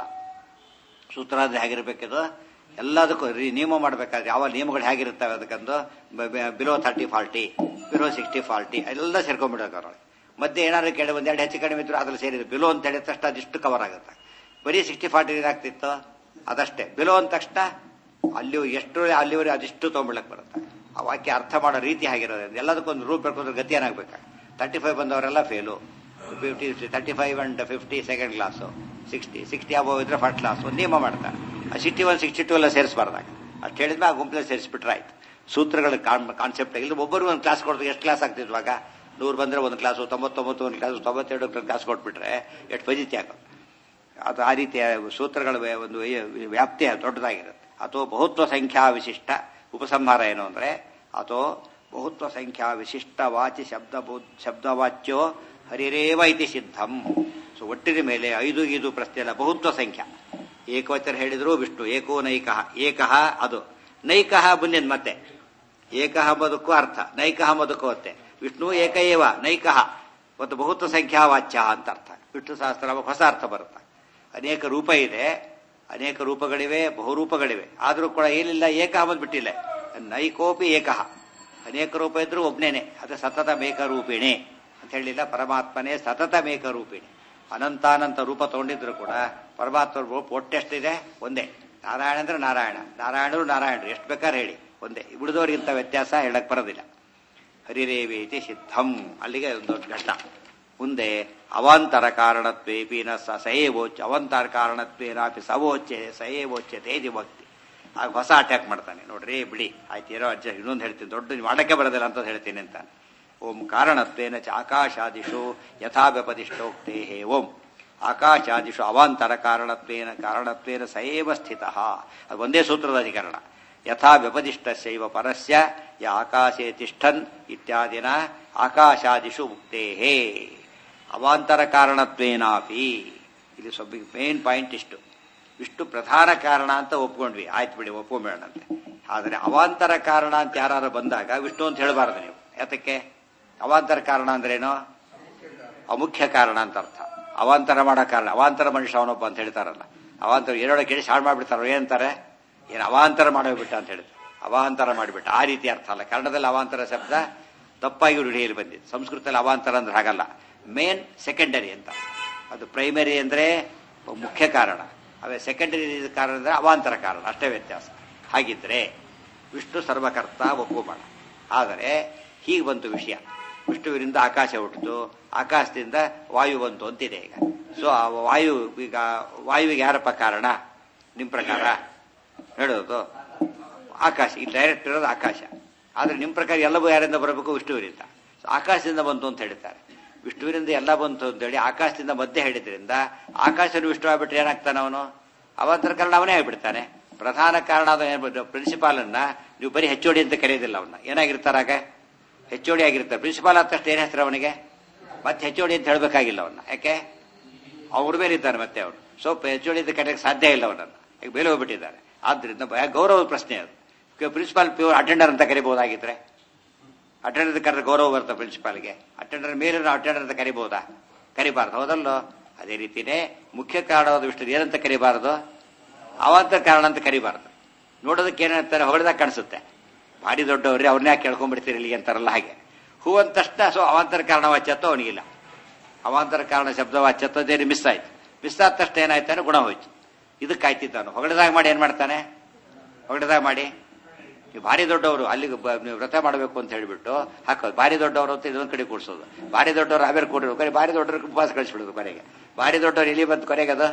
Speaker 1: ಸೂತ್ರ ಅಂದ್ರೆ ಹೇಗಿರ್ಬೇಕಿದು ಎಲ್ಲದಕ್ಕೂ ರೀ ನಿಯಮ ಮಾಡಬೇಕಾದ್ರೆ ಯಾವ ನಿಯಮಗಳು ಹೇಗಿರ್ತವೆ ಅದಕ್ಕಂದು below thirty forty below sixty forty ಎಲ್ಲ ಸೇರ್ಕೊಂಡ್ಬಿಡೋಕೆ ಅವ್ರೊಳಗೆ ಮಧ್ಯೆ ಏನಾದ್ರು ಕೇಳಿ ಒಂದೆರಡು ಹೆಚ್ಚು ಕಡಿಮೆ ಇದ್ರು ಅದ್ರಲ್ಲಿ ಸೇರಿದ್ರು ಬಿಲೋ ಅಂತ ಹೇಳಿದ ತಕ್ಷಣ ಅದಿಷ್ಟು ಕವರ್ ಆಗುತ್ತೆ ಬರೀ ಸಿಕ್ಸ್ಟಿ ಫಾರ್ಟಿ ಏನಾಗ್ತಿತ್ತು ಅದಷ್ಟೇ ಬಿಲೋ ಅಂದ ತಕ್ಷಣ ಅಲ್ಲಿ ಎಷ್ಟು ಅಲ್ಲಿವರೆಗೆ ಅದಿಷ್ಟು ತೊಗೊಂಬಿಡಕ್ಕೆ ಬರುತ್ತೆ ಆ ವಾಕ್ಯ ಅರ್ಥ ಮಾಡೋ ರೀತಿ ಆಗಿರೋದ್ರಿಂದ ಎಲ್ಲದಕ್ಕೊಂದು ರೂಪ್ ಬರ್ಕೊಂಡ್ರೆ ಗತಿ ಏನಾಗಬೇಕು ತರ್ಟಿ ಫೈವ್ ಬಂದವರೆಲ್ಲ fail fifty thirty five and fifty second class sixty sixty above ಇದ್ರೆ ಫಸ್ಟ್ ಕ್ಲಾಸ್ ಒಂದು ನಿಯಮ ಮಾಡ್ತಾರೆ ಆ ಸಿಕ್ಸ್ಟಿ ಒನ್ ಸಿಕ್ಸ್ಟಿ ಟು ಎಲ್ಲ ಸೇರಿಸಬಾರ್ದಾಗ ಅಷ್ಟು ಹೇಳಿದ್ಮೇಲೆ ಆ ಗುಂಪಿನಲ್ಲಿ ಸೇರಿಸ್ಬಿಟ್ರೆ ಆಯ್ತು ಸೂತ್ರಗಳ ಕಾನ್ಸೆಪ್ಟ್ ಇಲ್ಲಿ ಒಬ್ಬರು ಒಂದು ಕ್ಲಾಸ್ ಕೊಡ್ತಾರೆ ಎಷ್ಟು ಕ್ಲಾಸ್ ಆಗ್ತಿದ್ವಾಗ ನೂರು ಬಂದ್ರೆ ಒಂದು ಕ್ಲಾಸು ತೊಂಬತ್ತೊಂಬತ್ತು ಒಂದು ಕ್ಲಾಸು ತೊಂಬತ್ತೆರಡು ಕ್ಲಾಸ್ ಕೊಟ್ಬಿಟ್ರೆ ಎಷ್ಟು ಫಜಿತಿ ಆಗೋದು ಅದು ಆ ರೀತಿಯ ಸೂತ್ರಗಳ ವ್ಯ- ಒಂದು ವ್ಯ- ವ್ಯಾಪ್ತಿ ದೊಡ್ಡದಾಗಿರುತ್ತೆ ಅಥವಾ ಬಹುತ್ವ ಸಂಖ್ಯಾ ವಿಶಿಷ್ಟ ಉಪಸಂಹಾರ ಏನು ಅಂದ್ರೆ ಅಥವಾ ಬಹುತ್ವ ಸಂಖ್ಯಾ ವಿಶಿಷ್ಟ ವಾಚಿ ಶಬ್ದ ಶಬ್ದವಾಚ್ಯೋ ಹರಿರೇವ ಇತಿ ಸಿದ್ಧಂ ಸೊ ಒಟ್ಟಿನ ಮೇಲೆ ಐದು ಐದು ಪ್ರಶ್ನೆ ಅಲ್ಲ ಬಹುತ್ವ ಸಂಖ್ಯಾ ಏಕವಚನ ಹೇಳಿದ್ರು ವಿಷ್ಣು ಏಕೋ ನೈಕಃ ಏಕಃ ಅದು ನೈಕಃ ಬಂದಿದ್ ಮತ್ತೆ ಏಕಃ ಎಂಬುದಕ್ಕೂ ಅರ್ಥ ನೈಕಃ ಎಂಬುದಕ್ಕೂ ಅರ್ಥ ವಿಷ್ಣು ಏಕ ಏವ ನೈಕಃ ಮತ್ತು ಬಹುತ್ವ ಸಂಖ್ಯಾ ವಾಚ್ಯ ಅಂತ ಅರ್ಥ ವಿಷ್ಣು ಸಹಸ್ರ ಹೊಸ ಅರ್ಥ ಬರುತ್ತೆ ಅನೇಕ ರೂಪ ಇದೆ ಅನೇಕ ರೂಪಗಳಿವೆ ಬಹುರೂಪಗಳಿವೆ ಆದರೂ ಕೂಡ ಏನಿಲ್ಲ ಏಕ ಅಂಬದ್ ಬಿಟ್ಟಿಲ್ಲ ನೈಕೋಪಿ ಏಕಃ ಅನೇಕ ರೂಪ ಇದ್ರೂ ಒಬ್ನೇನೆ ಅದು ಸತತ ಮೇಕ ರೂಪಿಣಿ ಅಂತ ಹೇಳಿಲ್ಲ ಪರಮಾತ್ಮನೇ ಸತತ ಮೇಕ ರೂಪಿಣಿ ಅನಂತಾನಂತ ರೂಪ ತಗೊಂಡಿದ್ರು ಕೂಡ ಪರಮಾತ್ಮ ರೂಪ ಒಟ್ಟೆಷ್ಟಿದೆ ಒಂದೇ ನಾರಾಯಣ ಅಂದ್ರೆ ನಾರಾಯಣ ನಾರಾಯಣರು ನಾರಾಯಣರು ಎಷ್ಟು ಬೇಕಾದ್ರೆ ಹೇಳಿ ಒಂದೇ ಉಳಿದವರಿಗಿಂತ ವ್ಯತ್ಯಾಸ ಹೇಳಕ್ ಬರೋದಿಲ್ಲ ಹರಿರೇವೇತಿ ಸಿದ್ಧಂ ಅಲ್ಲಿಗೆ ಒಂದು ದೊಡ್ಡ ಘಟ್ಟ ಮುಂದೆ ಅವಾಂತರ ಕಾರಣತ್ವೇಪಿ ನ ಸ ಸಯೇವೋಚ್ ಅವಾಂತರ ಕಾರಣತ್ವೇನಾಪಿ ಸವೋಚ್ಯ ಸಯೇವೋಚ್ಯ ತೇಜಿ ಭಕ್ತಿ ಆಗ ಹೊಸ ಅಟ್ಯಾಕ್ ಮಾಡ್ತಾನೆ ನೋಡ್ರಿ ಬಿಡಿ ಆಯ್ತು ಏನೋ ಅಜ್ಜ ಇನ್ನೊಂದು ಹೇಳ್ತೀನಿ ದೊಡ್ಡ ನೀವು ಮಾಡಕ್ಕೆ ಬರೋದಿಲ್ಲ ಅಂತ ಹೇಳ್ತೀನಿ ಅಂತಾನೆ ಓಂ ಕಾರಣತ್ವೇನ ಚ ಆಕಾಶಾದಿಷು ಯಥಾ ವ್ಯಪದಿಷ್ಟೋಕ್ತೇ ಹೇ ಓಂ ಆಕಾಶಾದಿಷು ಅವಾಂತರ ಕಾರಣತ್ವೇನ ಕಾರಣತ್ವೇನ ಸಯೇವ ಸ್ಥಿತ ಅದು ಒಂದೇ ಸೂತ್ರದ ಅಧಿಕರಣ ಯಥಾ ವ್ಯಪದಿಷ್ಟಸ್ಯೈವ ಪರಸ್ಯ ಯ ಆಕಾಶೇ ತಿಷ್ಠನ್ ಇತ್ಯಾದಿನ ಆಕಾಶಾದಿಷು ಮುಕ್ತೇಹೇ ಅವಾಂತರ ಕಾರಣತ್ವೇನಾಪಿ ಇಲ್ಲಿ ಸ್ವಲ್ಪ ಮೇನ್ ಪಾಯಿಂಟ್ ಇಷ್ಟು ಇಷ್ಟು ಪ್ರಧಾನ ಕಾರಣ ಅಂತ ಒಪ್ಕೊಂಡ್ವಿ ಆಯ್ತು ಬಿಡಿ ಒಪ್ಕೊಂಬೇಡಂತೆ ಆದರೆ ಅವಾಂತರ ಕಾರಣ ಅಂತ ಯಾರು ಬಂದಾಗ ವಿಷ್ಣು ಅಂತ ಹೇಳಬಾರ್ದು ನೀವು ಯಾತಕ್ಕೆ ಅವಾಂತರ ಕಾರಣ ಅಂದ್ರೇನು ಅಮುಖ್ಯ ಕಾರಣ ಅಂತ ಅರ್ಥ ಅವಾಂತರ ಮಾಡೋ ಕಾರಣ ಅವಾಂತರ ಮನುಷ್ಯ ಅವನೊಬ್ಬ ಅಂತ ಹೇಳ್ತಾರಲ್ಲ ಅವಾಂತರ ಏನೊಳಗೆ ಕೇಳಿ ಶಾಡ್ ಮಾಡ್ಬಿಡ್ತಾರ ಏನಂತಾರೆ ಏನು ಅವಾಂತರ ಮಾಡೋಗ್ಬಿಟ್ಟ ಅಂತ ಹೇಳ್ತಾರೆ ಅವಾಂತರ ಮಾಡಿಬಿಟ್ಟ ಆ ರೀತಿ ಅರ್ಥ ಅಲ್ಲ ಕನ್ನಡದಲ್ಲಿ ಅವಾಂತರ ಶಬ್ದ ತಪ್ಪಾಗಿ ರೂಢಿಯಲ್ಲಿ ಬಂದಿದೆ ಸಂಸ್ಕೃತದಲ್ಲಿ ಅವಾಂತರ ಅಂದ್ರೆ ಹಾಗಲ್ಲ ಮೇನ್ ಸೆಕೆಂಡರಿ ಅಂತ ಅದು ಪ್ರೈಮರಿ ಅಂದ್ರೆ ಮುಖ್ಯ ಕಾರಣ ಅವೇ ಸೆಕೆಂಡರಿ ಕಾರಣ ಅಂದ್ರೆ ಅವಾಂತರ ಕಾರಣ ಅಷ್ಟೇ ವ್ಯತ್ಯಾಸ ಹಾಗಿದ್ರೆ ವಿಷ್ಣು ಸರ್ವಕರ್ತ ಒಪ್ಪುಮಾಡ ಆದರೆ ಹೀಗೆ ಬಂತು ವಿಷಯ ವಿಷ್ಣುವಿನಿಂದ ಆಕಾಶ ಹುಟ್ಟಿತು ಆಕಾಶದಿಂದ ವಾಯು ಬಂತು ಅಂತಿದೆ ಈಗ ಸೊ ಆ ವಾಯು ಈಗ ವಾಯುವಿಗೆ ಯಾರಪ್ಪ ಕಾರಣ ನಿಮ್ಮ ಪ್ರಕಾರ ಹೇಳೋದು ಆಕಾಶ ಇಲ್ಲಿ ಡೈರೆಕ್ಟ್ ಇರೋದು ಆಕಾಶ ಆದ್ರೆ ನಿಮ್ಮ ಪ್ರಕಾರ ಎಲ್ಲವೂ ಯಾರಿಂದ ಬರಬೇಕು ವಿಷ್ಣುವಿನಿಂದ ಸೊ ಆಕಾಶದಿಂದ ಬಂತು ಅಂತ ಹೇಳ್ತಾರೆ ವಿಷ್ಣುವಿನಿಂದ ಎಲ್ಲ ಬಂತು ಅಂತೇಳಿ ಆಕಾಶದಿಂದ ಮಧ್ಯೆ ಹೇಳಿದ್ರಿಂದ ಆಕಾಶನ ವಿಷ್ಣು ಆಗ್ಬಿಟ್ರೆ ಏನಾಗ್ತಾನೆ ಅವನು ಅವಾಂತರ ಕಾರಣ ಅವನೇ ಆಗ್ಬಿಡ್ತಾನೆ ಪ್ರಧಾನ ಕಾರಣ ಅದು ಪ್ರಿನ್ಸಿಪಾಲ್ ಅನ್ನ ನೀವು ಬರೀ ಹೆಚ್ಚೋಡಿ ಅಂತ ಕರೆಯೋದಿಲ್ಲ ಅವನ್ನ ಏನಾಗಿರ್ತಾರಾಗ ಹೆಚ್ಚೋಡಿ ಆಗಿರ್ತಾರೆ ಪ್ರಿನ್ಸಿಪಾಲ್ ಆದ ತಕ್ಷಣ ಏನ್ ಹೆಸರು ಅವನಿಗೆ ಮತ್ತೆ ಹೆಚ್ಚೋಡಿ ಅಂತ ಹೇಳಬೇಕಾಗಿಲ್ಲ ಅವನ್ನ ಯಾಕೆ ಅವ್ರ ಮೇಲೆ ಇದ್ದಾರೆ ಮತ್ತೆ ಅವರು ಸೊ ಹೆಚ್ಚೋಡಿ ಅಂತ ಕರೆಯಕ್ಕೆ ಸಾಧ್ಯ ಇಲ್ಲ ಅವನನ್ನು ಈಗ ಬೇಲೆ ಹೋಗ್ಬಿಟ್ಟಿದ್ದಾರೆ ಆದ್ರಿಂದ ಗೌರವದ ಪ್ರಶ್ನೆ ಅದು ಪ್ರಿನ್ಸಿಪಾಲ್ ಪ್ಯೂರ್ ಅಟೆಂಡರ್ ಅಂತ ಕರಿಬಹುದಾಗಿದ್ರೆ ಅಟೆಂಡರ್ ಕರೆದ್ರೆ ಗೌರವ ಬರುತ್ತೆ ಪ್ರಿನ್ಸಿಪಾಲ್ಗೆ ಅಟೆಂಡರ್ ಮೇಲೆ ಅಟೆಂಡರ್ ಅಂತ ಕರಿಬಹುದಾ ಕರಿಬಾರ್ದು ಹೌದಲ್ಲೋ ಅದೇ ರೀತಿನೇ ಮುಖ್ಯ ಕಾರಣವಾದ ವಿಷ್ಣು ಏನಂತ ಕರಿಬಾರದು ಅವಾಂತರ ಕಾರಣ ಅಂತ ಕರಿಬಾರದು ನೋಡೋದಕ್ಕೆ ಏನಂತಾರೆ ಹೊಡೆದಾಗ ಕಾಣಿಸುತ್ತೆ ಭಾರಿ ದೊಡ್ಡವ್ರಿ ಅವ್ರನ್ನ ಯಾಕೆ ಕೇಳ್ಕೊಂಡ್ಬಿಡ್ತೀರಿ ಇಲ್ಲಿಗೆ ಅಂತಾರಲ್ಲ ಹಾಗೆ ಹೂ ಅಂತಷ್ಟ ಸೊ ಅವಾಂತರ ಕಾರಣ ವಾಚ್ಯತ್ವ ಅವನಿಗಿಲ್ಲ ಅವಾಂತರ ಕಾರಣ ಶಬ್ದ ವಾಚ್ಯತ್ವದೇನು ಮಿಸ್ ಆಯ್ತು ಮಿಸ್ ಆದ ತಕ್ಷಣ ಏನಾಯ್ತಾನೆ ಗುಣ ಹೋಯ್ತು ಇದಕ್ಕೆ ಕಾಯ್ತಿದ್ದಾನು ಹೊಗಳೆದಾಗ ಮಾಡಿ ಏನ್ ಮಾಡ್ತಾನೆ ಹೊಗಳೆದಾಗ ಮಾಡಿ ನೀವು ಭಾರಿ ದೊಡ್ಡವರು ಅಲ್ಲಿಗೆ ಬ- ನೀವು ವ್ರತ ಮಾಡಬೇಕು ಅಂತ ಹೇಳಿಬಿಟ್ಟು ಹಾಕೋದು ಭಾರಿ ದೊಡ್ಡವರು ಅಂತ ಇದೊಂದು ಕಡೆ ಕೂಡಿಸೋದು ಭಾರಿ ದೊಡ್ಡವರು ಆಮೇಲೆ ಕೂಡಿರು ಕರೆ ಭಾರಿ ದೊಡ್ಡವ್ರಿಗೆ ಉಪವಾಸ ಕಳಿಸ್ಬಿಡೋದು ಕೊನೆಗೆ ಭಾರಿ ದೊಡ್ಡವ್ರು ಇಲ್ಲಿ ಬಂತು ಕೊನೆಗೆ ಅದು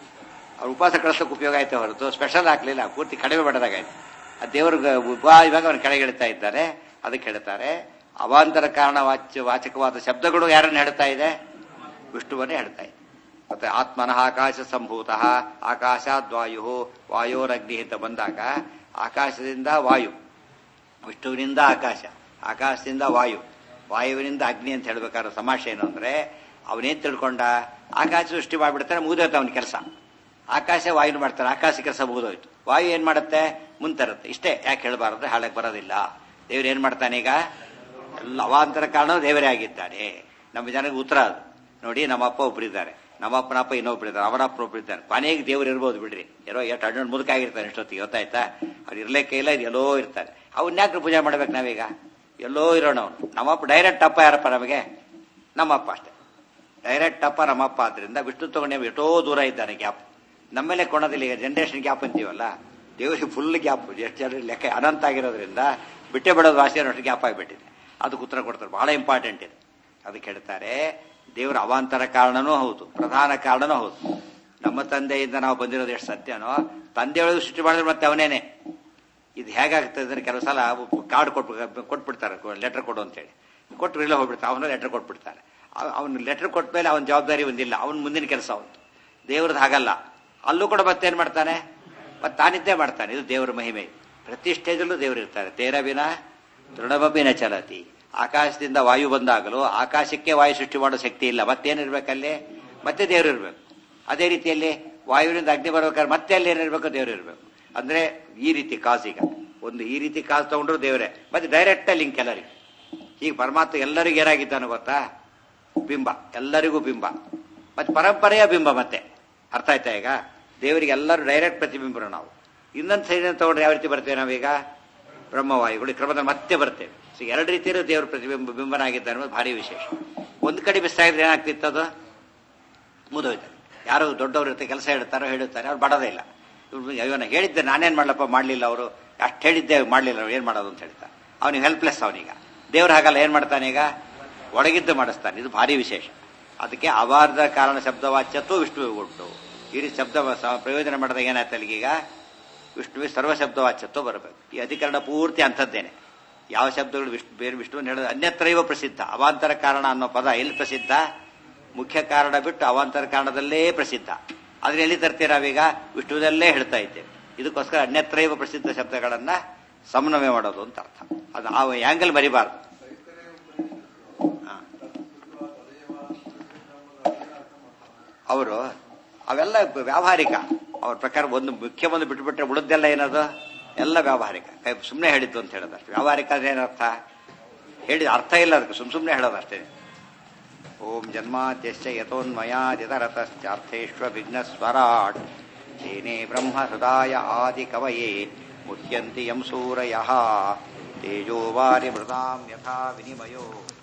Speaker 1: ಅವ್ರು ಉಪವಾಸ ಕಳಿಸೋಕೆ ಉಪಯೋಗ ಆಯ್ತು ಹೊರತು ಸ್ಪೆಷಲ್ ಹಾಕ್ಲಿಲ್ಲ ಪೂರ್ತಿ ಕಡಿಮೆ ಮಾಡೋದಾಗಾಯ್ತು ಆ ದೇವ್ರಿಗೆ ಉಪ ಇವಾಗ ಅವ್ನು ಕೆಳಗೆ ಇಡ್ತಾ ಇದ್ದಾರೆ ಅದಕ್ಕೆ ಹೇಳ್ತಾರೆ ಅವಾಂತರ ಕಾರಣ ವಾಚ್ಯ ವಾಚಕವಾದ ಶಬ್ದಗಳು ಯಾರನ್ನು ಹೇಳ್ತಾ ಇದೆ ವಿಷ್ಣುವನ್ನೇ ಹೇಳ್ತಾ ಇದೆ ಮತ್ತೆ ಆತ್ಮನಃ ಆಕಾಶ ಸಂಭೂತ ಆಕಾಶಾದ್ವಾಯು ವಾಯೋರಗ್ನಿ ಅಂತ ಬಂದಾಗ ಆಕಾಶದಿಂದ ವಾಯು ವಿಷ್ಣುವಿನಿಂದ ಆಕಾಶ ಆಕಾಶದಿಂದ ವಾಯು ವಾಯುವಿನಿಂದ ಅಗ್ನಿ ಅಂತ ಹೇಳ್ಬೇಕಾದ್ರೆ ಸಮಾಷೆ ಏನು ಅಂದ್ರೆ ಅವನೇನ್ ತಿಳ್ಕೊಂಡ ಆಕಾಶ ಸೃಷ್ಟಿ ಮಾಡ್ಬಿಡ್ತಾನೆ ಮುಗಿದೋಯ್ತು ಅವನ ಕೆಲಸ ಆಕಾಶ ವಾಯುನ ಮಾಡ್ತಾನೆ ಆಕಾಶ ಕೆಲಸ ಮುಗಿದೋಯ್ತು ವಾಯು ಏನ್ ಮಾಡುತ್ತೆ ಮುಂತರುತ್ತೆ ಇಷ್ಟೇ ಯಾಕೆ ಹೇಳಬಾರದು ಹಾಳಕ್ಕೆ ಬರೋದಿಲ್ಲ ದೇವ್ರು ಏನ್ ಮಾಡ್ತಾನೆ ಈಗ ಎಲ್ಲ ಅವಾಂತರ ಕಾರಣ ದೇವರೇ ಆಗಿದ್ದಾನೆ ನಮ್ಮ ಜನಕ್ಕೆ ಉತ್ತರ ಅದು ನೋಡಿ ನಮ್ಮ ಅಪ್ಪ ಒಬ್ಬರಿದ್ದಾರೆ ನಮ್ಮ ಅಪ್ಪನ ಅಪ್ಪ ಇನ್ನೊಬ್ರಿದ್ದಾರೆ ಅವರ ಅಪ್ಪ ಒಬ್ಬರಿದ್ದಾರೆ ಕೊನೆಗೆ ದೇವ್ರು ಇರ್ಬೋದು ಬಿಡ್ರಿ ಏನೋ ಎಷ್ಟು ಹಣ್ಣು ಮುದುಕಾಗಿರ್ತಾನೆ ಇಷ್ಟೊತ್ತಿಗೆ ಗೊತ್ತಾಯ್ತಾ ಅವ್ರು ಇರ್ಲಿಕ್ಕೆ ಇಲ್ಲ ಇದು ಎಲ್ಲೋ ಇರ್ತಾನೆ ಅವ್ನ ಯಾಕೆ ಪೂಜೆ ಮಾಡ್ಬೇಕು ನಾವೀಗ ಎಲ್ಲೋ ಇರೋಣ ಅವನು ನಮ್ಮಪ್ಪ ಡೈರೆಕ್ಟ್ ಅಪ್ಪ ಯಾರಪ್ಪ ನಮಗೆ ನಮ್ಮಪ್ಪ ಅಷ್ಟೇ ಡೈರೆಕ್ಟ್ ಅಪ್ಪ ನಮ್ಮಪ್ಪ ಆದ್ರಿಂದ ವಿಷ್ಣು ತಗೊಂಡು ಎಷ್ಟೋ ದೂರ ಇದ್ದಾನೆ ಗ್ಯಾಪ್ ನಮ್ಮೇಲೆ ಕೊಡೋದಿಲ್ಲ ಈಗ ಜನರೇಷನ್ ಗ್ಯಾಪ್ ಅಂತೀವಲ್ಲ ದೇವರಿಗೆ ಫುಲ್ ಗ್ಯಾಪ್ ಎಷ್ಟು ಜನ ಲೆಕ್ಕ ಅನಂತ ಆಗಿರೋದ್ರಿಂದ ಬಿಟ್ಟೆ ಬಿಡೋದು ವಾಸಿ ಅನ್ನೋಷ್ಟು ಗ್ಯಾಪ್ ಆಗಿಬಿಟ್ಟಿದೆ ಅದಕ್ಕೆ ಉತ್ತರ ಕೊಡ್ತಾರೆ ಬಹಳ ಇಂಪಾರ್ಟೆಂಟ್ ಇದೆ ಅದಕ್ಕೆ ಹೇಳ್ತಾರೆ ದೇವರ ಅವಾಂತರ ಕಾರಣನೂ ಹೌದು ಪ್ರಧಾನ ಕಾರಣನೂ ಹೌದು ನಮ್ಮ ತಂದೆಯಿಂದ ನಾವು ಬಂದಿರೋದು ಎಷ್ಟು ಸತ್ಯನೋ ತಂದೆಯೊಳಗೆ ಸೃಷ್ಟಿ ಮಾಡಿದ್ರೆ ಮತ್ತೆ ಅವನೇನೆ ಇದು ಹೇಗಾಗ್ತದೆ ಅಂದ್ರೆ ಕೆಲವು ಸಲ ಕಾರ್ಡ್ ಕೊಟ್ಟು ಕೊಟ್ಬಿಡ್ತಾರೆ ಲೆಟರ್ ಕೊಡು ಅಂತೇಳಿ ಕೊಟ್ಟು ಇಲ್ಲ ಹೋಗ್ಬಿಡ್ತಾರೆ ಅವನ ಲೆಟರ್ ಕೊಟ್ಬಿಡ್ತಾರೆ ಅವನು ಲೆಟರ್ ಕೊಟ್ಟ ಮೇಲೆ ಅವನ ಜವಾಬ್ದಾರಿ ಒಂದಿಲ್ಲ ಅವನ ಮುಂದಿನ ಕೆಲಸ ಅವನು ದೇವ್ರದ್ದು ಹಾಗಲ್ಲ ಅಲ್ಲೂ ಕೂಡ ಮತ್ತೇನ್ ಮಾಡ್ತಾನೆ ಮತ್ತೆ ತಾನಿದ್ದೇ ಮಾಡ್ತಾನೆ ಇದು ದೇವರ ಮಹಿಮೆ ಪ್ರತಿ ಸ್ಟೇಜಲ್ಲೂ ದೇವರು ಇರ್ತಾರೆ ತೇರವಿನ ತೃಣಬಬಿನ ಚಲತಿ ಆಕಾಶದಿಂದ ವಾಯು ಬಂದಾಗಲೂ ಆಕಾಶಕ್ಕೆ ವಾಯು ಸೃಷ್ಟಿ ಮಾಡೋ ಶಕ್ತಿ ಇಲ್ಲ ಮತ್ತೇನಿರ್ಬೇಕಲ್ಲಿ ಮತ್ತೆ ದೇವರು ಇರಬೇಕು ಅದೇ ರೀತಿಯಲ್ಲಿ ವಾಯುವಿನಿಂದ ಅಗ್ನಿ ಬರ್ಬೇಕಾದ್ರೆ ಮತ್ತೆ ಅಲ್ಲಿ ಏನಿರ್ಬೇಕು ದೇವರು ಇರಬೇಕು ಅಂದ್ರೆ ಈ ರೀತಿ ಕಾಸ್ ಈಗ ಒಂದು ಈ ರೀತಿ ಕಾಸ್ ತಗೊಂಡ್ರು ದೇವರೇ ಮತ್ತೆ ಡೈರೆಕ್ಟ್ ಲಿಂಕ್ ಎಲ್ಲರಿಗೂ ಈಗ ಪರಮಾತ್ಮ ಎಲ್ಲರಿಗೂ ಏನಾಗಿದ್ದಾನೆ ಗೊತ್ತಾ ಬಿಂಬ ಎಲ್ಲರಿಗೂ ಬಿಂಬ ಮತ್ತೆ ಪರಂಪರೆಯ ಬಿಂಬ ಮತ್ತೆ ಅರ್ಥ ಆಯ್ತಾ ಈಗ ದೇವರಿಗೆ ಎಲ್ಲರೂ ಡೈರೆಕ್ಟ್ ಪ್ರತಿಬಿಂಬರು ನಾವು ಇನ್ನೊಂದು ಸೈಡ್ ತಗೊಂಡ್ರೆ ಯಾವ ರೀತಿ ಬರ್ತೇವೆ ನಾವೀಗ ಬ್ರಹ್ಮವಾಯುಗಳು ಈ ಕ್ರಮದಲ್ಲಿ ಮತ್ತೆ ಬರ್ತೇವೆ ಸೊ ಎರಡು ರೀತಿಯಲ್ಲೂ ದೇವರ ಪ್ರತಿಬಿಂಬ ಬಿಂಬನಾಗಿದ್ದಾನೆ ಅನ್ನೋದು ಭಾರಿ ವಿಶೇಷ ಒಂದು ಕಡೆ ಮಿಸ್ ಆಗಿದ್ರೆ ಏನಾಗ್ತಿತ್ತು ಅದು ಮುದೋಯ್ತಾರೆ ಯಾರು ದೊಡ್ಡವರು ಇರ್ತಾರೆ ಕೆಲಸ ಹೇಳ್ತಾರೋ ಹೇಳುತ್ತಾರೆ ಅವ್ರು ಬಡೋದೇ ಇಲ್ಲ ಇವ್ರು ಇವನ ಹೇಳಿದ್ದೆ ನಾನೇನ್ ಮಾಡ್ಲಪ್ಪ ಮಾಡಲಿಲ್ಲ ಅವರು ಅಷ್ಟು ಹೇಳಿದ್ದೆ ಮಾಡಲಿಲ್ಲ ಅವ್ರು ಏನು ಮಾಡೋದು ಅಂತ ಹೇಳ್ತಾರೆ ಅವನಿಗೆ ಹೆಲ್ಪ್ಲೆಸ್ ಅವನೀಗ ದೇವ್ರು ಹಾಗಲ್ಲ ಏನು ಮಾಡ್ತಾನೆ ಈಗ ಒಳಗಿದ್ದು ಮಾಡಿಸ್ತಾನೆ ಇದು ಭಾರಿ ವಿಶೇಷ ಅದಕ್ಕೆ ಅವಾರ್ಧ ಕಾರಣ ಶಬ್ದವಾಚ್ಯತ್ವ ವಿಷ್ಣುವಿಗೆ ಉಂಟು ಈ ರೀತಿ ಶಬ್ದ ಸ- ಪ್ರಯೋಜನ ಮಾಡಿದಾಗ ಏನಾಯ್ತು ಅಲ್ಲಿಗೀಗ ವಿಷ್ಣುವಿಗೆ ಸರ್ವ ಶಬ್ದವಾಚ್ಯತ್ವ ಬರಬೇಕು ಈ ಅಧಿಕರಣ ಪೂರ್ತಿ ಅಂಥದ್ದೇನೆ ಯಾವ ಶಬ್ದಗಳು ವಿಷ್ಣು ಬೇರೆ ವಿಷ್ಣುವಿನ ಹೇಳಿದ್ರೆ ಅನ್ಯತ್ರೈವ ಪ್ರಸಿದ್ಧ ಅವಾಂತರ ಕಾರಣ ಅನ್ನೋ ಪದ ಎಲ್ಲಿ ಪ್ರಸಿದ್ಧ ಮುಖ್ಯ ಕಾರಣ ಬಿಟ್ಟು ಅವಾಂತರ ಕಾರಣದಲ್ಲೇ ಪ್ರಸಿದ್ಧ ಆದ್ರೆ ಎಲ್ಲಿ ತರ್ತೀರ ನಾವೀಗ ವಿಷ್ಣುದಲ್ಲೇ ಹೇಳ್ತಾ ಇದ್ದೇವೆ ಇದಕ್ಕೋಸ್ಕರ ಅನ್ಯತ್ರೈವ ಪ್ರಸಿದ್ಧ ಶಬ್ದಗಳನ್ನ ಸಮನ್ವಯ ಮಾಡೋದು ಅಂತ ಅರ್ಥ ಅದು ಆ ಆಂಗಲ್ ಮರಿಬಾರ್ದು ಹಾ. ಅವರು ಅವೆಲ್ಲ ವ್ಯಾವಹಾರಿಕ ಅವ್ರ ಪ್ರಕಾರ ಒಂದು ಮುಖ್ಯ ಒಂದು ಬಿಟ್ಬಿಟ್ರೆ ಉಳಿದೆಲ್ಲ ಏನದು ಎಲ್ಲ ವ್ಯಾವಹಾರಿಕ ಕೈ ಸುಮ್ಮನೆ ಹೇಳಿದ್ದು ಅಂತ ಹೇಳೋದು ಅಷ್ಟೇ ವ್ಯಾವಹಾರಿಕ ಅಂದ್ರೆ ಏನರ್ಥ ಹೇಳಿದ ಅರ್ಥ ಇಲ್ಲ ಅದಕ್ಕೆ ಸುಮ್ ಸುಮ್ಮನೆ ಹೇಳೋದು ಅಷ್ಟೇ ಓಂ ಜನ್ಮಾದ್ಯಶ್ಚ ಯಥೋನ್ಮಯಾದಿತರತಶ್ಚಾರ್ಥೇಶ್ವ ವಿಘ್ನಸ್ವರಾಟ್ ತೇನೇ ಬ್ರಹ್ಮ ಹೃದಯ ಆದಿ ಕವಯೇ ಮುಹ್ಯಂತಿ ಯಂ ಸೂರಯ ತೇಜೋ ವಾರಿ ಮೃದಾಂ ಯಥಾ ವಿನಿಮಯೋ